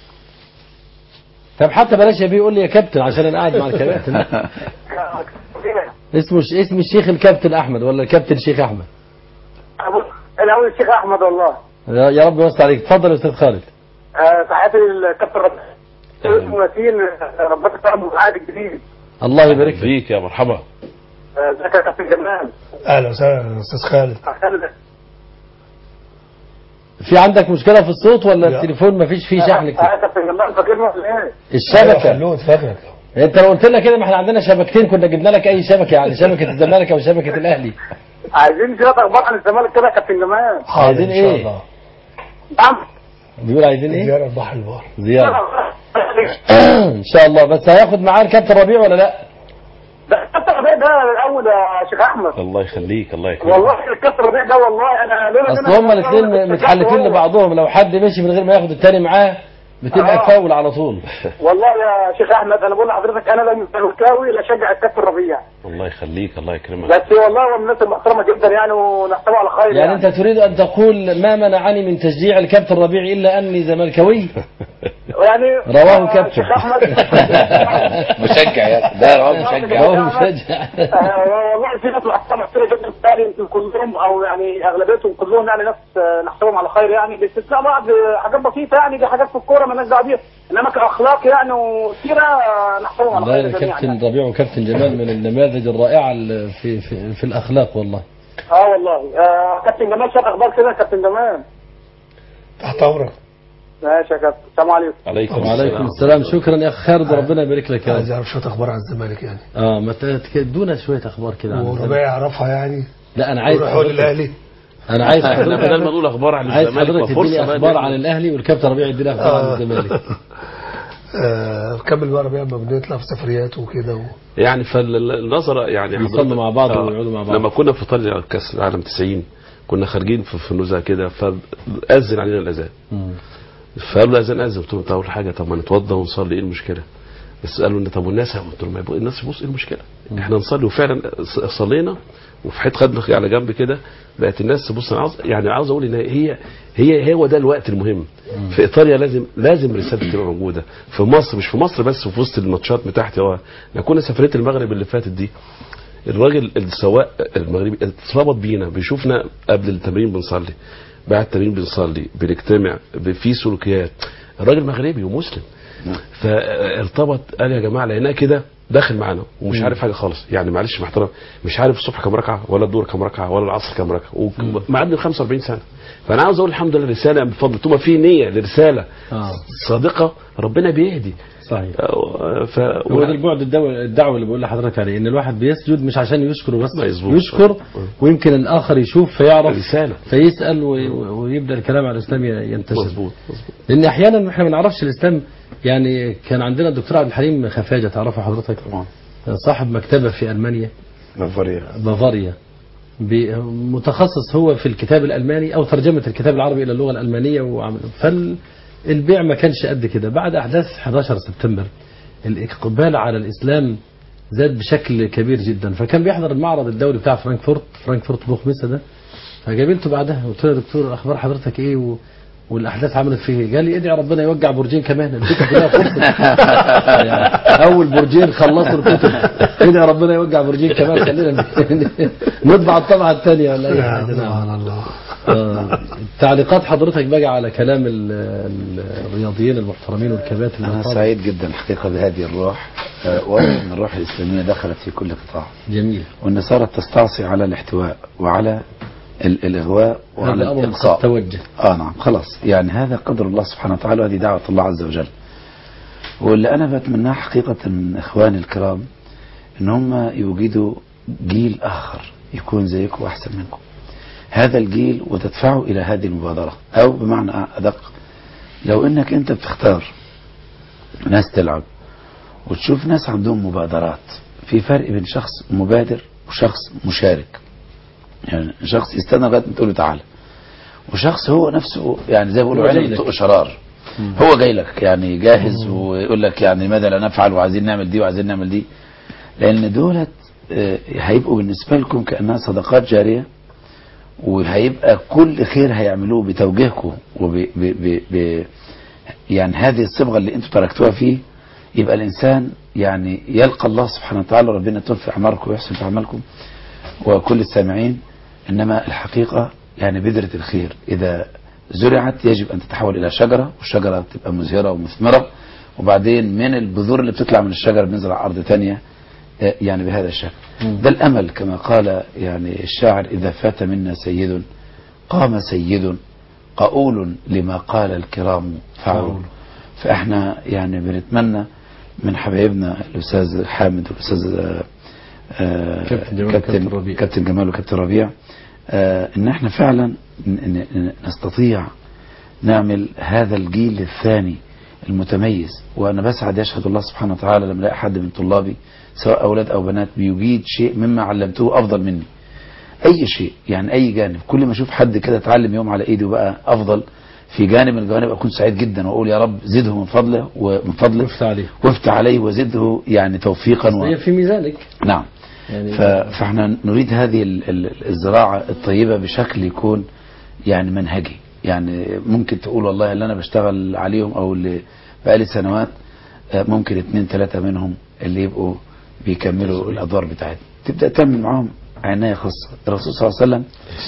طب حتى بلاش يا بيه يقول لي يا كابتن عشان انا قاعد مع الكباتن اسمه ش... اسم الشيخ الكابتن احمد ولا الكابتن شيخ احمد أبو- الاول الشيخ احمد والله يا يا رب يوسع عليك اتفضل يا استاذ خالد آه، تحياتي للكابتن رب اسمه ياسين آه، ربنا يكرمه بالعهد الجديد الله يبارك فيك فيك يا مرحبا آه، ازيك يا كابتن جمال اهلا وسهلا استاذ خالد أهلا. في عندك مشكله في الصوت ولا لا. التليفون ما فيش فيه شحن آه، كتير كابتن جمال فاكرني ولا ايه؟ أيوة، الشبكه خلوه فاكرك انت لو قلت لنا كده ما احنا عندنا شبكتين كنا جبنا لك اي شبكه يعني شبكه الزمالك او شبكه الاهلي عايزين شويه اخبار عن الزمالك كده يا كابتن جمال عايزين ان شاء ايه؟ الله نعم بيقول عايزين ايه زياره البحر البحر زياره ان شاء الله بس هياخد معاه الكابتن ربيع ولا لا ده الكابتن ربيع ده الاول يا شيخ احمد الله يخليك الله يكرمك والله الكابتن ربيع ده والله انا لولا إن اصل أنا- هما الاثنين متحالفين لبعضهم لو حد مشي من غير ما ياخد التاني معاه بتبقى آه. تفاول على طول والله يا شيخ احمد انا بقول لحضرتك انا لم زملكاوي لاشجع الكابتن ربيع الله يخليك الله يكرمك بس والله هو من الناس المحترمه جدا يعني ونحسبه على خير يعني انت تريد ان تقول ما منعني من تشجيع الكابتن ربيع الا اني زملكاوي يعني رواه آه، كابتن شيخ احمد مشجع يا ده رواه مشجع رواه مشجع آه، والله في ناس محترمه كتير جدا يعني يمكن كلهم او يعني اغلبيتهم كلهم يعني ناس آه، نحسبهم على خير يعني باستثناء بعض حاجات بسيطه يعني دي حاجات في الكوره مالناش دعوه بيها انما كاخلاق يعني وسيره آه، نحسبهم على لا خير جميعا الكابتن يعني. ربيع وكابتن جمال من النماذج الرائعه ال- في في, في الاخلاق والله اه والله آه، كابتن جمال شاف اخبار كده يا كابتن جمال تحت امرك ماشي يا كابتن السلام عليكم عليكم وعليكم السلام شكرا يا اخ خالد ربنا يبارك لك يا عايز رب اعرف شويه اخبار عن الزمالك يعني اه ما ت- تدونا شويه اخبار كده عن الزمالك. وربيع يعرفها يعني لا انا عايز يروحوا حضرتك- للاهلي انا عايز احنا بدل ما حضرتك نقول اخبار عن عايز الزمالك حضرتك وفرصه تديني بقى اخبار نقول- عن الاهلي والكابتن ربيع يدينا اخبار عن آه. الزمالك آه كمل بقى ربيع لما بنطلع في سفريات وكده و... يعني فالنظرة يعني بيصلوا حضرتك- مع بعض آه، ويقعدوا مع بعض. لما كنا في ايطاليا كاس العالم 90 كنا خارجين في في النزهه كده فاذن علينا الاذان مم. فقالوا الاذان اذن قلت لهم طب اول حاجه طب ما نتوضى ونصلي ايه المشكله؟ بس قالوا لنا طب والناس قلت لهم ما يبقوا- الناس يبص ايه المشكله؟ احنا نصلي وفعلا ص- صلينا وفي حته خدنا على جنب كده بقت الناس تبص انا عاوز يعني عاوز اقول ان هي هي هو ده الوقت المهم في ايطاليا لازم لازم رسالتي تبقى موجوده في مصر مش في مصر بس في وسط الماتشات بتاعتي هو احنا كنا سفريه المغرب اللي فاتت دي الراجل السواق المغربي اتربط بينا بيشوفنا قبل التمرين بنصلي بعد التمرين بنصلي بنجتمع في سلوكيات الراجل مغربي ومسلم فارتبط قال يا جماعه لقيناه كده داخل معانا ومش عارف حاجه خالص يعني معلش محترم مش عارف الصبح كام ركعه ولا الظهر كام ركعه ولا العصر كام ركعه ومعدي 45 سنه فانا عاوز اقول الحمد لله رساله بفضل طول ما في نيه لرساله اه صادقه ربنا بيهدي صحيح ف هو ده البعد الدعوة, الدعوة اللي بقول لحضرتك عليه ان الواحد بيسجد مش عشان يشكر بس ما يظبطش. يشكر ويمكن الاخر يشوف فيعرف رسالة. فيسال وي- ويبدا الكلام على الاسلام ينتشر مظبوط مظبوط لان احيانا احنا ما نعرفش الاسلام يعني كان عندنا الدكتور عبد الحليم خفاجه تعرفه حضرتك صاحب مكتبه في المانيا بافاريا بافاريا بي- متخصص هو في الكتاب الالماني او ترجمه الكتاب العربي الى اللغه الالمانيه وعمل فالبيع ما كانش قد كده بعد احداث 11 سبتمبر الاقبال على الاسلام زاد بشكل كبير جدا فكان بيحضر المعرض الدولي بتاع فرانكفورت فرانكفورت بوخمسه ده فقابلته بعدها قلت له يا دكتور اخبار حضرتك ايه و... والاحداث عملت فيه إيه؟ قال لي ادعي ربنا يوجع برجين كمان الفكره كلها خلصت يعني اول برجين خلصوا الكتب ادعي ربنا يوجع برجين كمان خلينا نطبع الطبعه الثانيه ولا اي حاجه نعم. سبحان الله آه، تعليقات حضرتك بقى على كلام ال- ال- الرياضيين المحترمين والكباتن أنا المحترمين. سعيد جدا الحقيقة بهذه الروح آه، واضح أن الروح الإسلامية دخلت في كل قطاع جميل وأن صارت تستعصي على الاحتواء وعلى ال- الإغواء وعلى هذا امر قد الإقصاء توجه آه نعم خلاص يعني هذا قدر الله سبحانه وتعالى وهذه دعوة الله عز وجل واللي أنا بتمناه حقيقة من إخواني الكرام إن هم يوجدوا جيل آخر يكون زيكم وأحسن منكم هذا الجيل وتدفعه إلى هذه المبادرة أو بمعنى أدق لو إنك أنت بتختار ناس تلعب وتشوف ناس عندهم مبادرات في فرق بين شخص مبادر وشخص مشارك يعني شخص يستنى لغايه ما تقول له تعالى وشخص هو نفسه يعني زي ما بيقولوا هو جاي عينه لك. بتقول شرار هو جاي لك يعني جاهز ويقول لك يعني ماذا لا نفعل وعايزين نعمل دي وعايزين نعمل دي لان دولت آه، هيبقوا بالنسبة لكم كأنها صدقات جارية وهيبقى كل خير هيعملوه بتوجيهكم وب ب ب ب يعني هذه الصبغة اللي انتم تركتوها فيه يبقى الإنسان يعني يلقى الله سبحانه وتعالى ربنا يطول في أعماركم ويحسن في أعمالكم وكل السامعين إنما الحقيقة يعني بذرة الخير إذا زرعت يجب أن تتحول إلى شجرة والشجرة تبقى مزهرة ومثمرة وبعدين من البذور اللي بتطلع من الشجرة بنزرع أرض تانية آه، يعني بهذا الشكل ده الأمل كما قال يعني الشاعر إذا فات منا سيد قام سيد قؤول لما قال الكرام فعول فإحنا يعني بنتمنى من حبايبنا الأستاذ حامد والأستاذ آه، آه، كابتن جمال وكابتن ربيع. كابتن جمال وكابتن ربيع آه، ان احنا فعلا ن- ن- ن- نستطيع نعمل هذا الجيل الثاني المتميز وانا بسعد يشهد الله سبحانه وتعالى لما الاقي حد من طلابي سواء اولاد او بنات بيجيد شيء مما علمته افضل مني اي شيء يعني اي جانب كل ما اشوف حد كده اتعلم يوم على ايدي وبقى افضل في جانب من الجوانب اكون سعيد جدا واقول يا رب زده من فضله ومن فضله وفت عليه وافتح عليه وزده يعني توفيقا و... هي في ميزانك نعم يعني ف- فاحنا نريد هذه ال- ال- الزراعة الطيبة بشكل يكون يعني منهجي يعني ممكن تقول والله اللي انا بشتغل عليهم او اللي بقالي سنوات آه، ممكن اتنين تلاتة منهم اللي يبقوا بيكملوا الادوار بتاعتهم تبدأ تعمل معاهم عناية خاصة الرسول صلى الله عليه وسلم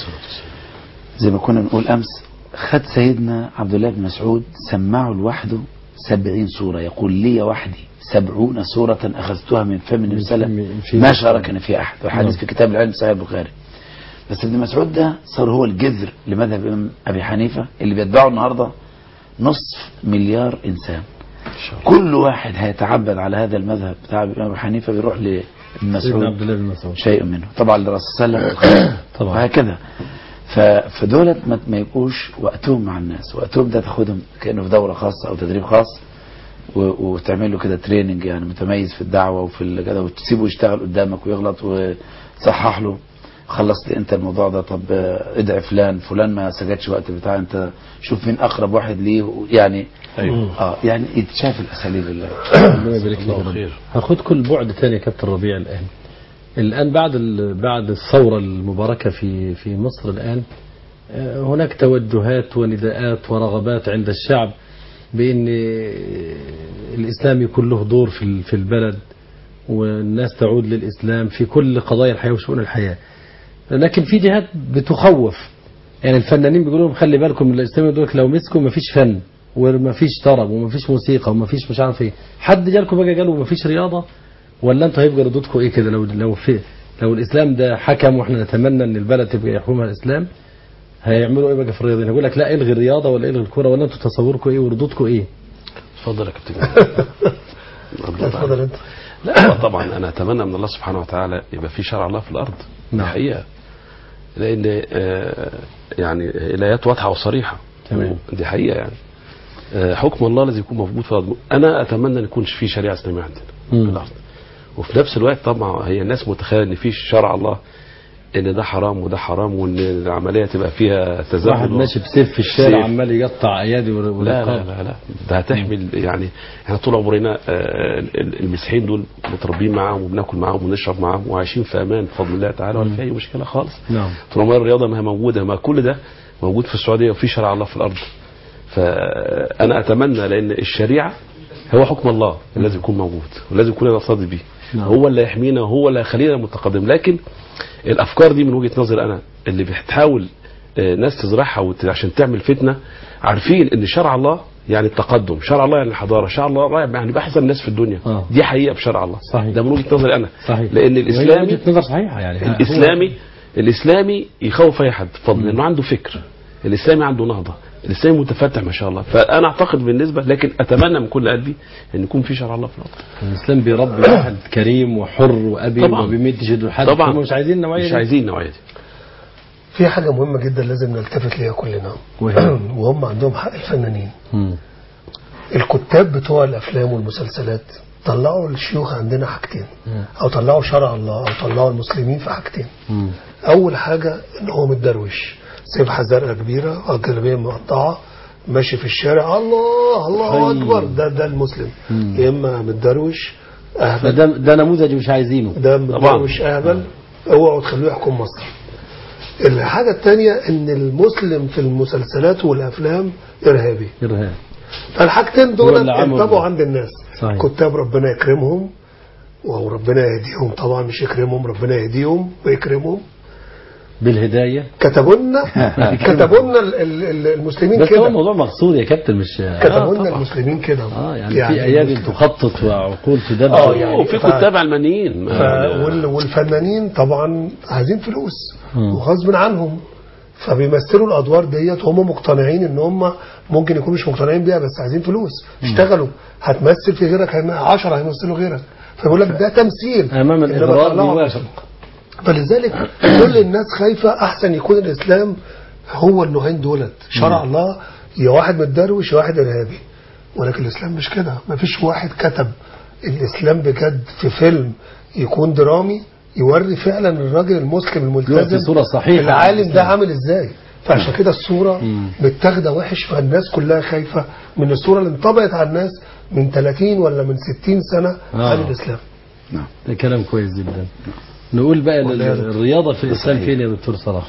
زي ما كنا بنقول امس خد سيدنا عبد الله بن مسعود سمعه لوحده سبعين سورة يقول لي وحدي سبعون سورة أخذتها من فم النبي صلى الله عليه وسلم في- ما شاركني في أحد والحديث نعم. في كتاب العلم صحيح البخاري بس ابن مسعود ده صار هو الجذر لمذهب الإمام أبي حنيفة اللي بيتبعه النهاردة نصف مليار إنسان كل واحد هيتعبد على هذا المذهب بتاع الإمام أبي حنيفة بيروح لابن سيدنا مسعود عبد الله بن مسعود شيء منه طبعا للرسول صلى الله عليه وسلم طبعا. وهكذا ف- فدولت ما, ما يبقوش وقتهم مع الناس وقتهم ده تاخدهم كانه في دوره خاصه او تدريب خاص و- وتعمل له كده تريننج يعني متميز في الدعوه وفي ال- كده وتسيبه يشتغل قدامك ويغلط وتصحح له خلصت انت الموضوع ده طب آه، ادعي فلان فلان ما سجدش وقت بتاع انت شوف مين اقرب واحد ليه يعني أيوه. اه يعني يتشاف الاساليب اللي ربنا يبارك لك يا الله رب. خير. هاخدكم لبعد تاني يا كابتن ربيع الان الان بعد ال- بعد الثوره المباركه في في مصر الان آه، هناك توجهات ونداءات ورغبات عند الشعب بان آه، الاسلام يكون له دور في ال- في البلد والناس تعود للاسلام في كل قضايا الحياه وشؤون الحياه لكن في جهات بتخوف يعني الفنانين بيقولوا لهم خلي بالكم الاسلام دول لو مسكوا مفيش فن ومفيش طرب ومفيش موسيقى ومفيش مش عارف ايه حد جالكم بقى قالوا مفيش رياضه ولا انتوا هيبقى ردودكم ايه كده لو لو في لو الاسلام ده حكم واحنا نتمنى ان البلد تبقى يحكمها الاسلام هيعملوا ايه بقى في الرياضه يقول لك لا الغي الرياضه ولا الغي الكوره ولا انتوا تصوركم ايه وردودكم ايه اتفضل يا كابتن اتفضل انت لا هو طبعا انا اتمنى من الله سبحانه وتعالى يبقى في شرع الله في الارض دي نعم. حقيقه لان آه، يعني الايات واضحه وصريحه تمام. دي حقيقه يعني آه، حكم الله الذي يكون موجود في الارض انا اتمنى ان يكون في شريعه اسلاميه عندنا مم. في الارض وفي نفس الوقت طبعا هي الناس متخيله ان في شرع الله ان ده حرام وده حرام وان العمليه تبقى فيها تزامن واحد و- ماشي بسيف في الشارع سيف. عمال يقطع ايادي لا ورقاب لا لا لا ده هتحمل يعني احنا طول عمرنا آه، ال- المسيحيين دول متربيين معاهم وبناكل معاهم ونشرب معاهم وعايشين في امان بفضل الله تعالى ولا في اي مشكله خالص نعم طول عمر الرياضه ما هي موجوده ما كل ده موجود في السعوديه وفي شرع الله في الارض فانا اتمنى لان الشريعه هو حكم الله الذي يكون موجود والذي يكون نقتدي به نعم. هو اللي يحمينا وهو اللي هيخلينا متقدم لكن الافكار دي من وجهه نظري انا اللي بتحاول آه، ناس تزرعها وت- عشان تعمل فتنه عارفين ان شرع الله يعني التقدم شرع الله يعني الحضاره شرع الله يعني باحسن الناس في الدنيا آه. دي حقيقه بشرع الله صحيح. ده من وجهه نظري انا صحيح لان وهي الاسلامي وجهه نظر صحيحه يعني هو- الاسلامي الاسلامي يخوف اي حد بفضل لانه عنده فكر الاسلامي عنده نهضه الاسلامي متفتح ما شاء الله فانا اعتقد بالنسبه لكن اتمنى من كل قلبي ان يكون في شرع الله في الارض الاسلام بيربي واحد كريم وحر وابي طبعاً. وما بيمدش يده لحد طبعا هم مش عايزين النوعيه مش دي. عايزين النوعيه دي في حاجة مهمة جدا لازم نلتفت ليها كلنا وهي؟ وهم عندهم حق الفنانين مم. الكتاب بتوع الافلام والمسلسلات طلعوا الشيوخ عندنا حاجتين او طلعوا شرع الله او طلعوا المسلمين في حاجتين مم. اول حاجه ان هو متدروش سبحه زرقاء كبيره وجلابيه مقطعه ماشي في الشارع الله الله طيب. اكبر ده ده المسلم يا اما متدروش اهبل فده ده نموذج مش عايزينه ده ده طبعاً. مش اهبل اوعوا تخلوه يحكم مصر الحاجة الثانية ان المسلم في المسلسلات والافلام ارهابي إرهاب فالحاجتين هو دول اللي عمل انتبهوا ده. عند الناس صحيح. كتاب ربنا يكرمهم وربنا يهديهم طبعا مش يكرمهم ربنا يهديهم ويكرمهم بالهداية كتبوا لنا كتبوا لنا ال- ال- ال- المسلمين بس هو كده الموضوع مقصود يا كابتن مش كتبوا لنا طبعاً. المسلمين كده اه يعني, في ايادي المسلم- تخطط وعقول تدبر آه، يعني وفي ف- كتاب علمانيين ف- وال- والفنانين طبعا عايزين فلوس مم. وغصب عنهم فبيمثلوا الادوار ديت وهم مقتنعين ان هم ممكن يكونوا مش مقتنعين بيها بس عايزين فلوس اشتغلوا هتمثل في غيرك 10 هيمثلوا غيرك فبيقول لك ده تمثيل امام إنما الاغراء طلعوا- بيوافق فلذلك كل الناس خايفة أحسن يكون الإسلام هو النوعين دولت شرع الله يا واحد متدروش يا واحد إرهابي ولكن الإسلام مش كده ما فيش واحد كتب الإسلام بجد في فيلم يكون درامي يوري فعلا الراجل المسلم الملتزم يعطي صورة صحيحة عن العالم ده الإسلام. عامل ازاي فعشان كده الصورة مم. متاخدة وحش فالناس كلها خايفة من الصورة اللي انطبقت على الناس من 30 ولا من 60 سنة آه. عن الإسلام نعم ده كلام كويس جدا نقول بقى ولا لل- يا الرياضة في الإسلام صحيح. فين يا دكتور صلاح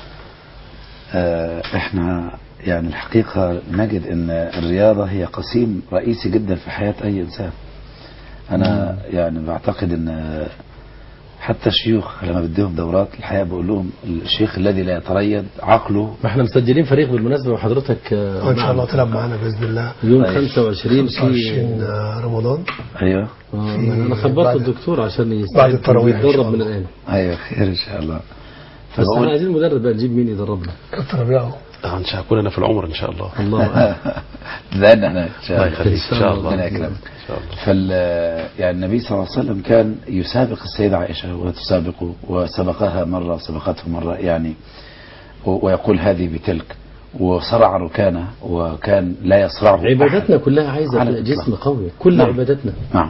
آه، احنا يعني الحقيقة نجد ان الرياضة هي قسيم رئيسي جدا في حياة اي انسان انا يعني بعتقد ان حتى الشيوخ لما بديهم دورات الحقيقة بقول لهم الشيخ الذي لا يتريض عقله ما احنا مسجلين فريق بالمناسبة وحضرتك آه، وإن شاء معنا. الله تلعب معانا بإذن الله يوم طيب. 25 25 في رمضان ايوه آه، في- انا خبرت بعد- الدكتور عشان بعد يستعد التراويح إن شاء ويتدرب من الله. الآن ايوه خير ان شاء الله بس فبقول- احنا عايزين مدرب بقى نجيب مين يدربنا كابتن ربيعه آه، ان شاء اكون انا في العمر ان شاء الله الله أعلم. لان احنا ان شاء الله الله يخليك ان شاء الله ربنا ان يكرمك شاء الله فال يعني النبي صلى الله عليه وسلم كان يسابق السيدة عائشة وتسابقه وسبقها مرة وسبقته مرة يعني و- ويقول هذه بتلك وصرع ركانه وكان لا يصرعه أحد. عباداتنا كلها عايزة على جسم الإطلاق. قوي كل نعم. عباداتنا نعم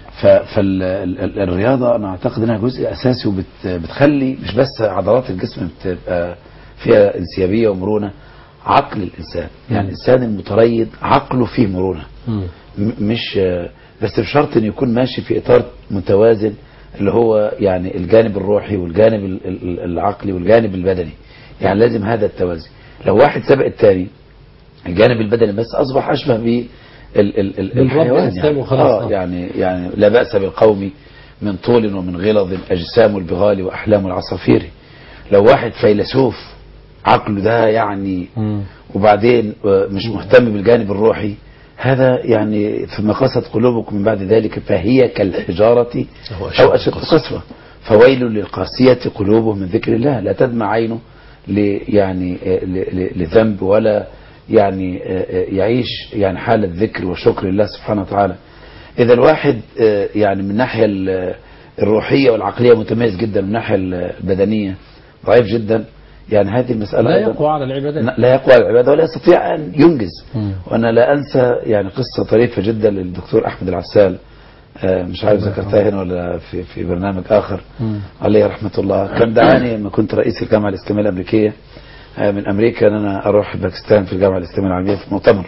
فالرياضة أنا أعتقد أنها جزء أساسي وبتخلي مش بس عضلات الجسم بتبقى فيها انسيابية ومرونة عقل الإنسان يعني الإنسان المتريض عقله فيه مرونة مم. م- مش بس بشرط انه يكون ماشي في اطار متوازن اللي هو يعني الجانب الروحي والجانب ال- ال- العقلي والجانب البدني يعني لازم هذا التوازي لو واحد سبق الثاني الجانب البدني بس اصبح اشبه ب ال- ال- ال- بالرب الحيوان الإنسان يعني. وخلاص. آه يعني يعني لا باس بالقوم من طول ومن غلظ اجسام البغال واحلام العصافير لو واحد فيلسوف عقله ده يعني مم. وبعدين آه، مش مهتم بالجانب الروحي هذا يعني ثم قست قلوبكم من بعد ذلك فهي كالحجارة أو أشد أو أشد قسوة فويل للقاسية قلوبهم من ذكر الله لا تدمع عينه ل يعني آه، ل- ل- لذنب ولا يعني آه، آه، يعيش يعني حالة ذكر وشكر لله سبحانه وتعالى إذا الواحد آه، يعني من الناحية ال- الروحية والعقلية متميز جدا من الناحية البدنية ضعيف جدا يعني هذه المسألة لا أيضا يقوى على العبادات لا يقوى على العبادة ولا يستطيع أن ينجز مم. وأنا لا أنسى يعني قصة طريفة جدا للدكتور أحمد العسال آه، مش عارف ذكرتها هنا ولا في في برنامج آخر مم. عليه رحمة الله كان دعاني لما كنت رئيس الجامعة الإسلامية الأمريكية آه، من أمريكا أن أنا أروح باكستان في الجامعة الإسلامية العالمية في مؤتمر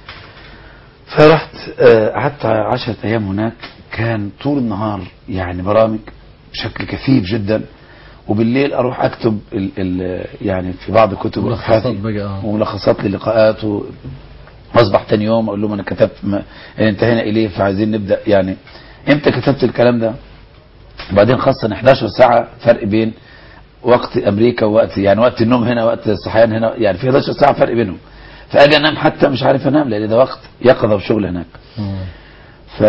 فرحت آه، قعدت عشرة أيام هناك كان طول النهار يعني برامج بشكل كثيف جدا وبالليل أروح أكتب ال ال يعني في بعض كتب ملخصات أبحاثي بقى اه وملخصات للقاءات و- واصبح تاني يوم اقول لهم انا كتبت ما انتهينا اليه فعايزين نبدا يعني امتى كتبت الكلام ده؟ وبعدين خاصه 11 ساعه فرق بين وقت امريكا ووقت يعني وقت النوم هنا وقت الصحيان هنا يعني في 11 ساعه فرق بينهم فاجي انام حتى مش عارف انام لان ده وقت يقظه وشغل هناك مم. ف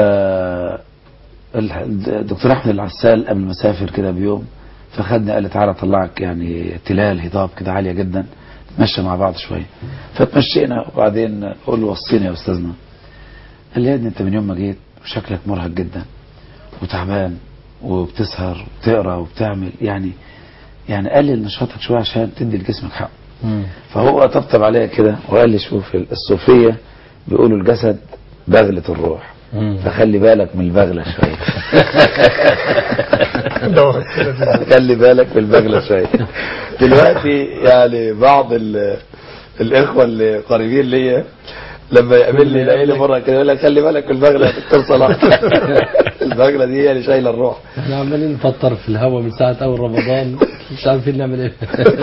الدكتور احمد العسال قبل ما اسافر كده بيوم فخدني قال لي تعالى اطلعك يعني تلال هضاب كده عاليه جدا نتمشى مع بعض شويه فتمشينا وبعدين اقول له وصيني يا استاذنا قال لي يا ابني انت من يوم ما جيت وشكلك مرهق جدا وتعبان وبتسهر وبتقرا وبتعمل يعني يعني قلل نشاطك شويه عشان تدي لجسمك حقه مم. فهو طبطب عليا كده وقال لي شوف الصوفيه بيقولوا الجسد بغله الروح مم. فخلي بالك من البغلة شوية ده واحد كده دي. خلي بالك من البغلة شوية دلوقتي يعني بعض ال- الإخوة اللي قريبين ليا لما يقابلني يلاقي لي مره كده يقول لك خلي بالك من البغله يا دكتور صلاح البغله دي هي اللي شايله الروح احنا عمالين نفطر في الهواء من ساعة أول رمضان مش عارفين نعمل ايه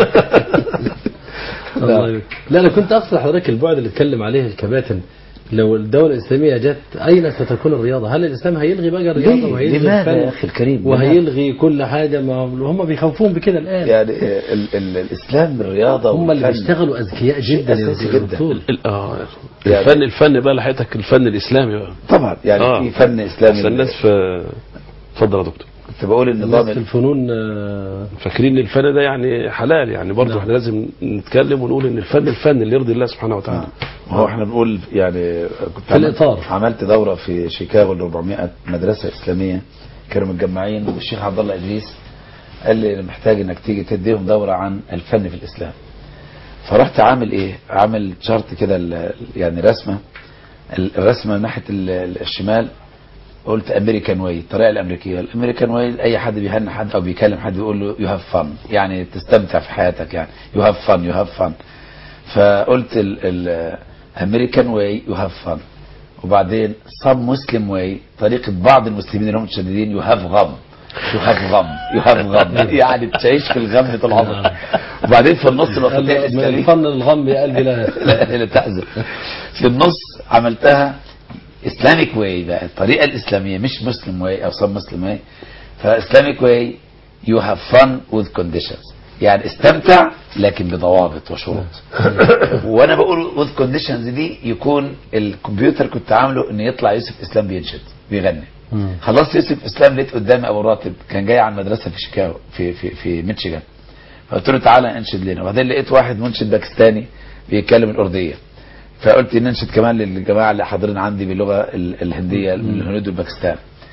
الله يبارك. لا أنا كنت أقصد حضرتك البعد اللي اتكلم عليه الكباتن لو الدولة الإسلامية جت أين ستكون الرياضة؟ هل الإسلام هيلغي بقى الرياضة ليه؟ وهيلغي لماذا الفن يا أخي الكريم؟ وهيلغي كل حاجة ما هم بيخوفون بكده الآن يعني ال ال الاسلام الرياضه هم اللي والفن بيشتغلوا أذكياء جدا يا أساسي دكتور. جدا. ال- اه يعني- الفن الفن بقى لحيتك الفن الاسلامي بقى طبعا يعني آه. في فن اسلامي عشان الناس في اتفضل يا دكتور كنت بقول الناس النظام في ال- الفنون آه، فاكرين ان الفن ده يعني حلال يعني برضه نعم. احنا لازم نتكلم ونقول ان الفن الفن اللي يرضي الله سبحانه وتعالى هو احنا بنقول يعني كنت في عملت- الإطار. عملت دوره في شيكاغو ل 400 مدرسه اسلاميه كانوا متجمعين والشيخ عبد الله ادريس قال لي أنا محتاج انك تيجي تديهم دوره عن الفن في الاسلام فرحت عامل ايه عامل شرط كده ال- يعني رسمه ال- الرسمه من ناحيه ال- ال- الشمال قلت امريكان واي الطريقه الامريكيه الامريكان واي اي حد بيهني حد او بيكلم حد يقول له يو هاف فن يعني تستمتع في حياتك يعني يو هاف فن يو هاف فن فقلت الامريكان واي يو هاف فن وبعدين صب مسلم واي طريقه بعض المسلمين اللي هم متشددين يو هاف غم يو هاف غم يو هاف غم يعني تعيش في الغم طول عمرك وبعدين في النص قال الوسطيه له من الاسلاميه الفن للغم يا قلبي لا لا لا تحزن في النص عملتها اسلاميك واي بقى الطريقه الاسلاميه مش مسلم واي او صم مسلم واي فاسلاميك واي يو هاف فن وذ كونديشنز يعني استمتع لكن بضوابط وشروط وانا بقول وذ كونديشنز دي يكون الكمبيوتر كنت عامله ان يطلع يوسف اسلام بينشد بيغني مم. خلصت يوسف اسلام لقيت قدامي ابو راتب كان جاي عن مدرسه في شيكاغو في في في ميتشيغان فقلت له تعالى انشد لنا وبعدين لقيت واحد منشد باكستاني بيتكلم الارديه فقلت ننشد كمان للجماعه اللي حاضرين عندي باللغه ال- الهنديه من الهنود والباكستان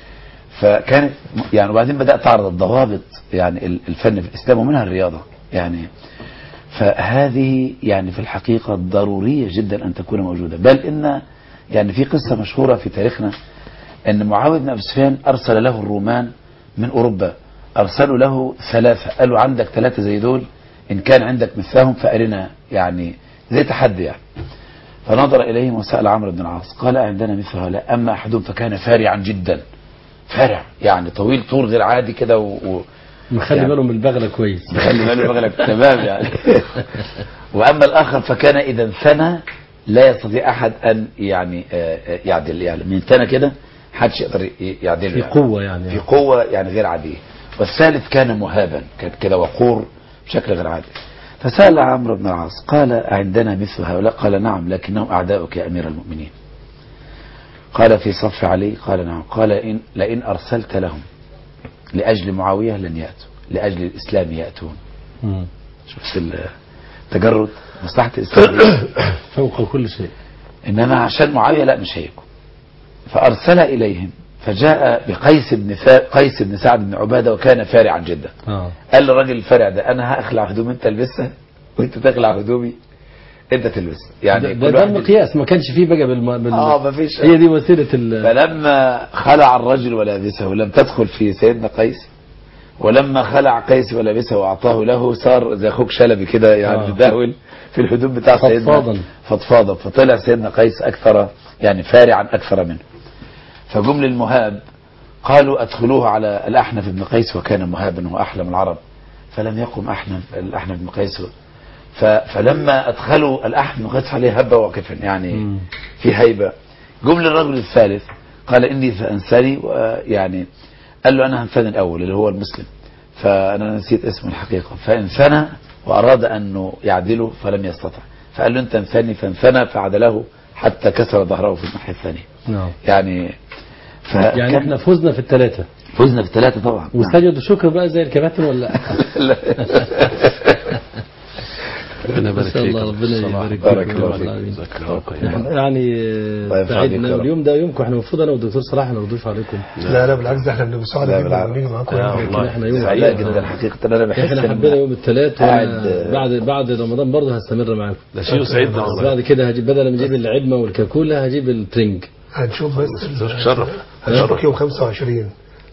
فكانت يعني وبعدين بدات اعرض الضوابط يعني ال- الفن في الاسلام ومنها الرياضه يعني فهذه يعني في الحقيقه ضروريه جدا ان تكون موجوده بل ان يعني في قصه مشهوره في تاريخنا ان معاويه بن ابي سفيان ارسل له الرومان من اوروبا ارسلوا له ثلاثه قالوا عندك ثلاثه زي دول ان كان عندك مثلهم فارنا يعني زي تحدي يعني فنظر اليهم وسال عمرو بن العاص قال عندنا مثل هؤلاء اما احدهم فكان فارعا جدا فارع يعني طويل طول غير عادي كده و... و... مخلي يعني- باله من البغلة كويس خلي باله بغلك تمام يعني واما الاخر فكان اذا انثنى لا يستطيع احد ان يعني آه، آه، يعدل يعني من ثنى كده حدش يقدر ي- يعدله في يعني. قوة يعني في قوه يعني غير عاديه والثالث كان مهابا كان كده وقور بشكل غير عادي فسال عمرو بن العاص قال عندنا مثل هؤلاء قال نعم لكنهم اعداؤك يا امير المؤمنين قال في صف علي قال نعم قال إن لئن ارسلت لهم لاجل معاويه لن ياتوا لاجل الاسلام ياتون مم. شفت التجرد مصلحة الإسلام إيه؟ فوق كل شيء إنما عشان معاوية لا مش هيكون فأرسل إليهم فجاء بقيس بن فا... قيس بن سعد بن عبادة وكان فارعا جدا اه قال للراجل الفارع ده أنا هأخلع هدومي أنت تلبسها وأنت تخلع هدومي أنت تلبسها يعني ده, كل ده, ده واحد- المقياس ما كانش فيه بقى بالم... بال... اه مفيش هي دي وسيلة ال... فلما خلع الرجل ولابسه لم تدخل في سيدنا قيس ولما خلع قيس ولبسه واعطاه له صار زي اخوك شلبي كده يعني آه. مدهول في الهدوم بتاع سيدنا فضفاضا. فضفاضا فطلع سيدنا قيس اكثر يعني فارعا اكثر منه فجم للمهاب قالوا ادخلوه على الاحنف بن قيس وكان مهابا واحلم العرب فلم يقم احنف الاحنف بن قيس ف- فلما ادخلوا الاحنف بن قيس عليه هبه واقفا يعني مم. في هيبه جم للرجل الثالث قال اني فانساني ويعني قال له انا هنثني الاول اللي هو المسلم فانا نسيت اسمه الحقيقه فانثنى واراد انه يعدله فلم يستطع فقال له انت انثني فانثنى فعدله حتى كسر ظهره في الناحيه الثانيه نعم يعني يعني احنا فزنا في الثلاثة فزنا في ثلاثه طبعا وسجدوا شكر بقى زي الكباتن ولا لا؟ ربنا يبارك ما شاء فيك الله ربنا صلاح. يبارك بارك فيك الله يا رب فيك. العالمين. جزاك الله خير. احنا يعني الله آه، ينفع بيك سعدنا يا رب. اليوم ده يومكم احنا المفروض انا والدكتور صلاح نضيف عليكم لا لا بالعكس ده احنا بنبقى سعداء لا جدا بالعكس. بنيجي معاكم يا هنا. الله. احنا يوم سعيد سعيد جدا حقيقه انا بحس احنا إن- حبينا يوم الثلاث قاعد- وأنا بعد بعد رمضان برضه هستمر معاكم ده شيء يسعدنا بس والله بعد كده هجيب بدل ما نجيب العلمة والكاكولا هجيب الترنج هنشوف بس تشرف هنشوفك يوم 25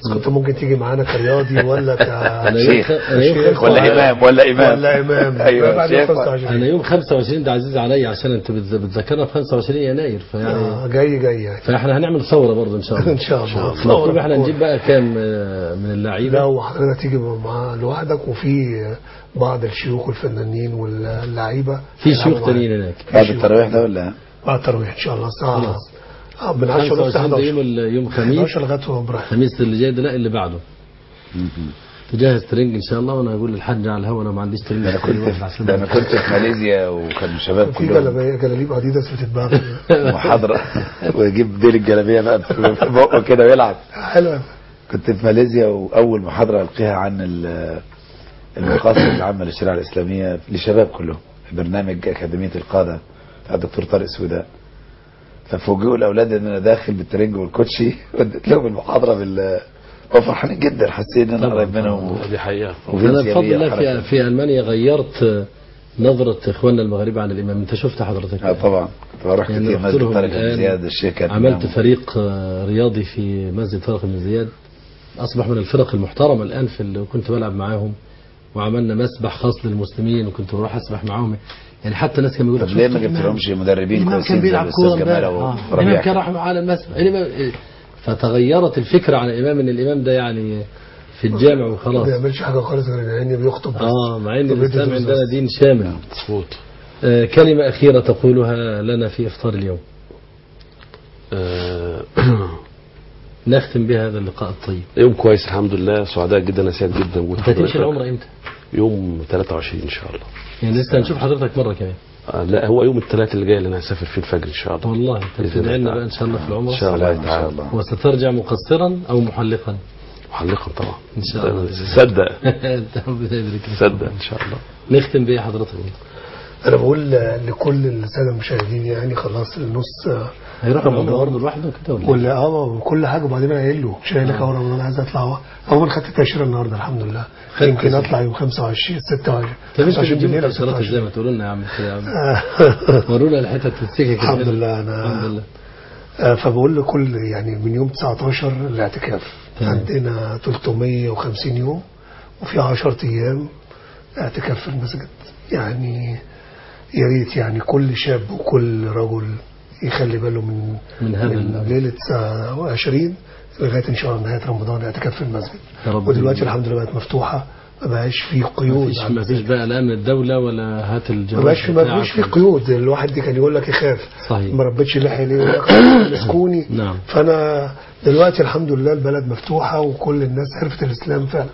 بس كنت ممكن تيجي معانا كرياضي ولا ك أنا يوم شيخ. خ- أنا يوم شيخ خمسة- ولا إمام ولا إمام ولا امام أيوة، بعد شيخ. 25 أنا يوم 25 ده عزيز عليا عشان أنت بتذ- بتذكرنا ب 25 يناير فيعني آه، جاي جاي يعني فاحنا هنعمل ثورة برضه إن شاء الله ان شاء الله المطلوب احنا نجيب بقى كام آه، من لا اللعيبة وحضرتك تيجي مع لوحدك وفي بعض الشيوخ والفنانين واللعيبه في شيوخ هيلعبوا تانيين هناك بعد التراويح ده ولا بعد التراويح ان شاء الله الساعه خلاص. آه، من 10 ونص 25 ده يوم 11 ال- يوم خميس 11 لغايه ابراهيم الخميس اللي جاي ده لا اللي بعده تجهز ترنج ان شاء الله وانا اقول للحاج على الهوا انا ما عنديش ترنج ده انا اشتري واحد كنت عشان ده انا كنت في ماليزيا وكان الشباب في كلهم جلابيه جلاليب اديداس بتتباع محاضرة ويجيب ديل الجلابية بقى في بقه كده ويلعب حلوه كنت في ماليزيا وأول محاضرة ألقيها عن ال- المقاصد العامة للشريعة الإسلامية لشباب كلهم برنامج أكاديمية القادة بتاع الدكتور طارق سويداء ففوجئوا الأولاد إن أنا داخل بالترنج والكوتشي وديت لهم المحاضرة بال وفرحانين جدا حاسين إن أنا طبعاً، قريب منهم دي حقيقة وفي انا بفضل انسيابية الله وحركة. في في المانيا غيرت آه، نظرة اخواننا المغاربة عن الامام انت شفت حضرتك اه طبعا كنت بروح يعني كتير رحت مسجد لهم طارق بن الآن، زياد الشيخ كان عملت إمام. فريق آه، رياضي في مسجد طارق بن زياد اصبح من الفرق المحترمة الان في اللي كنت بلعب معاهم وعملنا مسبح خاص للمسلمين وكنت بروح اسبح معاهم يعني حتى الناس كانوا طب يقولوا ليه شفت ما الإمام؟ جبتلهمش مدربين الإمام كان كويسين زي بيلعب كورة الأستاذ جمال امبارح أو آه. الإمام ربيع كان راح على المسبح الإمام فتغيرت الفكرة عن الإمام إن الإمام ده يعني في الجامع ما وخلاص بيعملش حاجه خالص غير ان بيخطب بس اه مع ان طب الاسلام ادي عندنا دروس. دين شامل مظبوط آه كلمة أخيرة تقولها لنا في إفطار اليوم آه، نختم بها هذا اللقاء الطيب يوم كويس الحمد لله سعداء جدا انا سعيد جدا بوجود أنت هتمشي حضرتك. العمرة إمتى؟ يوم 23 ان شاء الله يعني لسه هنشوف حضرتك مرة كمان آه لا هو يوم الثلاث اللي جاي اللي انا هسافر فيه الفجر ان شاء الله والله أنت بإذن تدعي لنا الله بقى إن شاء الله في العمرة ان شاء الله إن شاء الله وسترجع مقصرا أو محلقا محلقا طبعا إن شاء الله. صدق أنت ربنا يبارك فيك. صدق ان شاء الله نختم بإيه حضرتك انا بقول لكل الساده المشاهدين يعني خلاص النص هيروح العمرة رمضان. برضه لوحده كده ولا إيه؟ كل اه كل حاجه وبعدين انا قايل له مش قايل لك اول رمضان عايز اطلع اول خدت تاشيره النهارده الحمد لله خدت يمكن تأشيرة. اطلع يوم 25 26 طب مش 25 بتجيب بالليل او تأشيرات 26 ازاي ما تقولوا لنا يا عم كده يا عم آه. ورونا الحتت السكك الحمد الحلوة. لله انا الحمد لله آه، فبقول لكل يعني من يوم 19 الاعتكاف تمام. عندنا 350 يوم وفي 10 ايام اعتكاف في المسجد يعني يا ريت يعني كل شاب وكل رجل يخلي باله من من هذا من ال- ليله 20 لغايه ان شاء الله نهايه رمضان اعتكاف في المسجد يا رب ودلوقتي الحمد لله بقت مفتوحه ما بقاش في قيود مفيش على مفيش بقى لا من الدولة ولا هات ما الجواز بقاش ما بتاعك. بقاش في قيود الواحد دي كان يقول لك يخاف صحيح. ما ربيتش اللحيه ليه يقول لك مسكوني نعم. فانا دلوقتي الحمد لله البلد مفتوحه وكل الناس عرفت الاسلام فعلا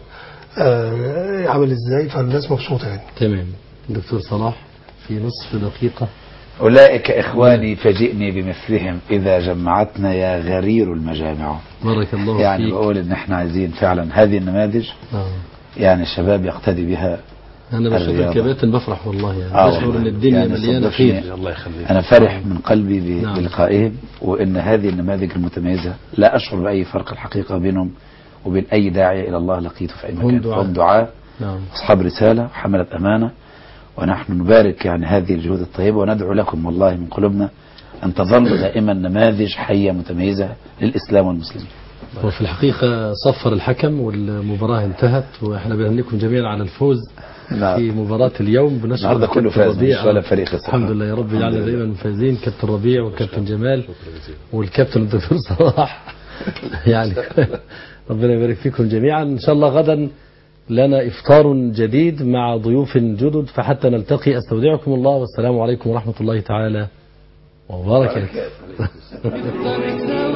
آه عمل ازاي فالناس مبسوطه يعني تمام دكتور صلاح في نصف دقيقة أولئك إخواني فجئني بمثلهم إذا جمعتنا يا غرير المجامع بارك الله يعني فيك بقول إن إحنا عايزين فعلا هذه النماذج آه. يعني الشباب يقتدي بها أنا بشوف الرياضة. الكباتن بفرح والله يعني آه بشعر والله. إن الدنيا يعني مليانة صدقني. خير الله يخليك أنا فرح من قلبي ب- نعم. بلقائهم وإن هذه النماذج المتميزة لا أشعر بأي فرق الحقيقة بينهم وبين أي داعية إلى الله لقيته في أي هم مكان دعاة. هم دعاة نعم أصحاب رسالة حملة أمانة ونحن نبارك يعني هذه الجهود الطيبة وندعو لكم والله من قلوبنا أن تظل دائما نماذج حية متميزة للإسلام والمسلمين وفي الحقيقة صفر الحكم والمباراة انتهت وإحنا بنهنيكم جميعا على الفوز نعم. في مباراة اليوم بنشكر النهارده كله كابتن فاز ربيع. مش ولا فريق خسر الحمد لله يا رب الحمد يجعلنا لله. دايما فايزين كابتن ربيع والكابتن جمال والكابتن الدكتور صلاح يعني ربنا يبارك فيكم جميعا ان شاء الله غدا لنا افطار جديد مع ضيوف جدد فحتى نلتقي استودعكم الله والسلام عليكم ورحمه الله تعالى وبركاته نفطر سوا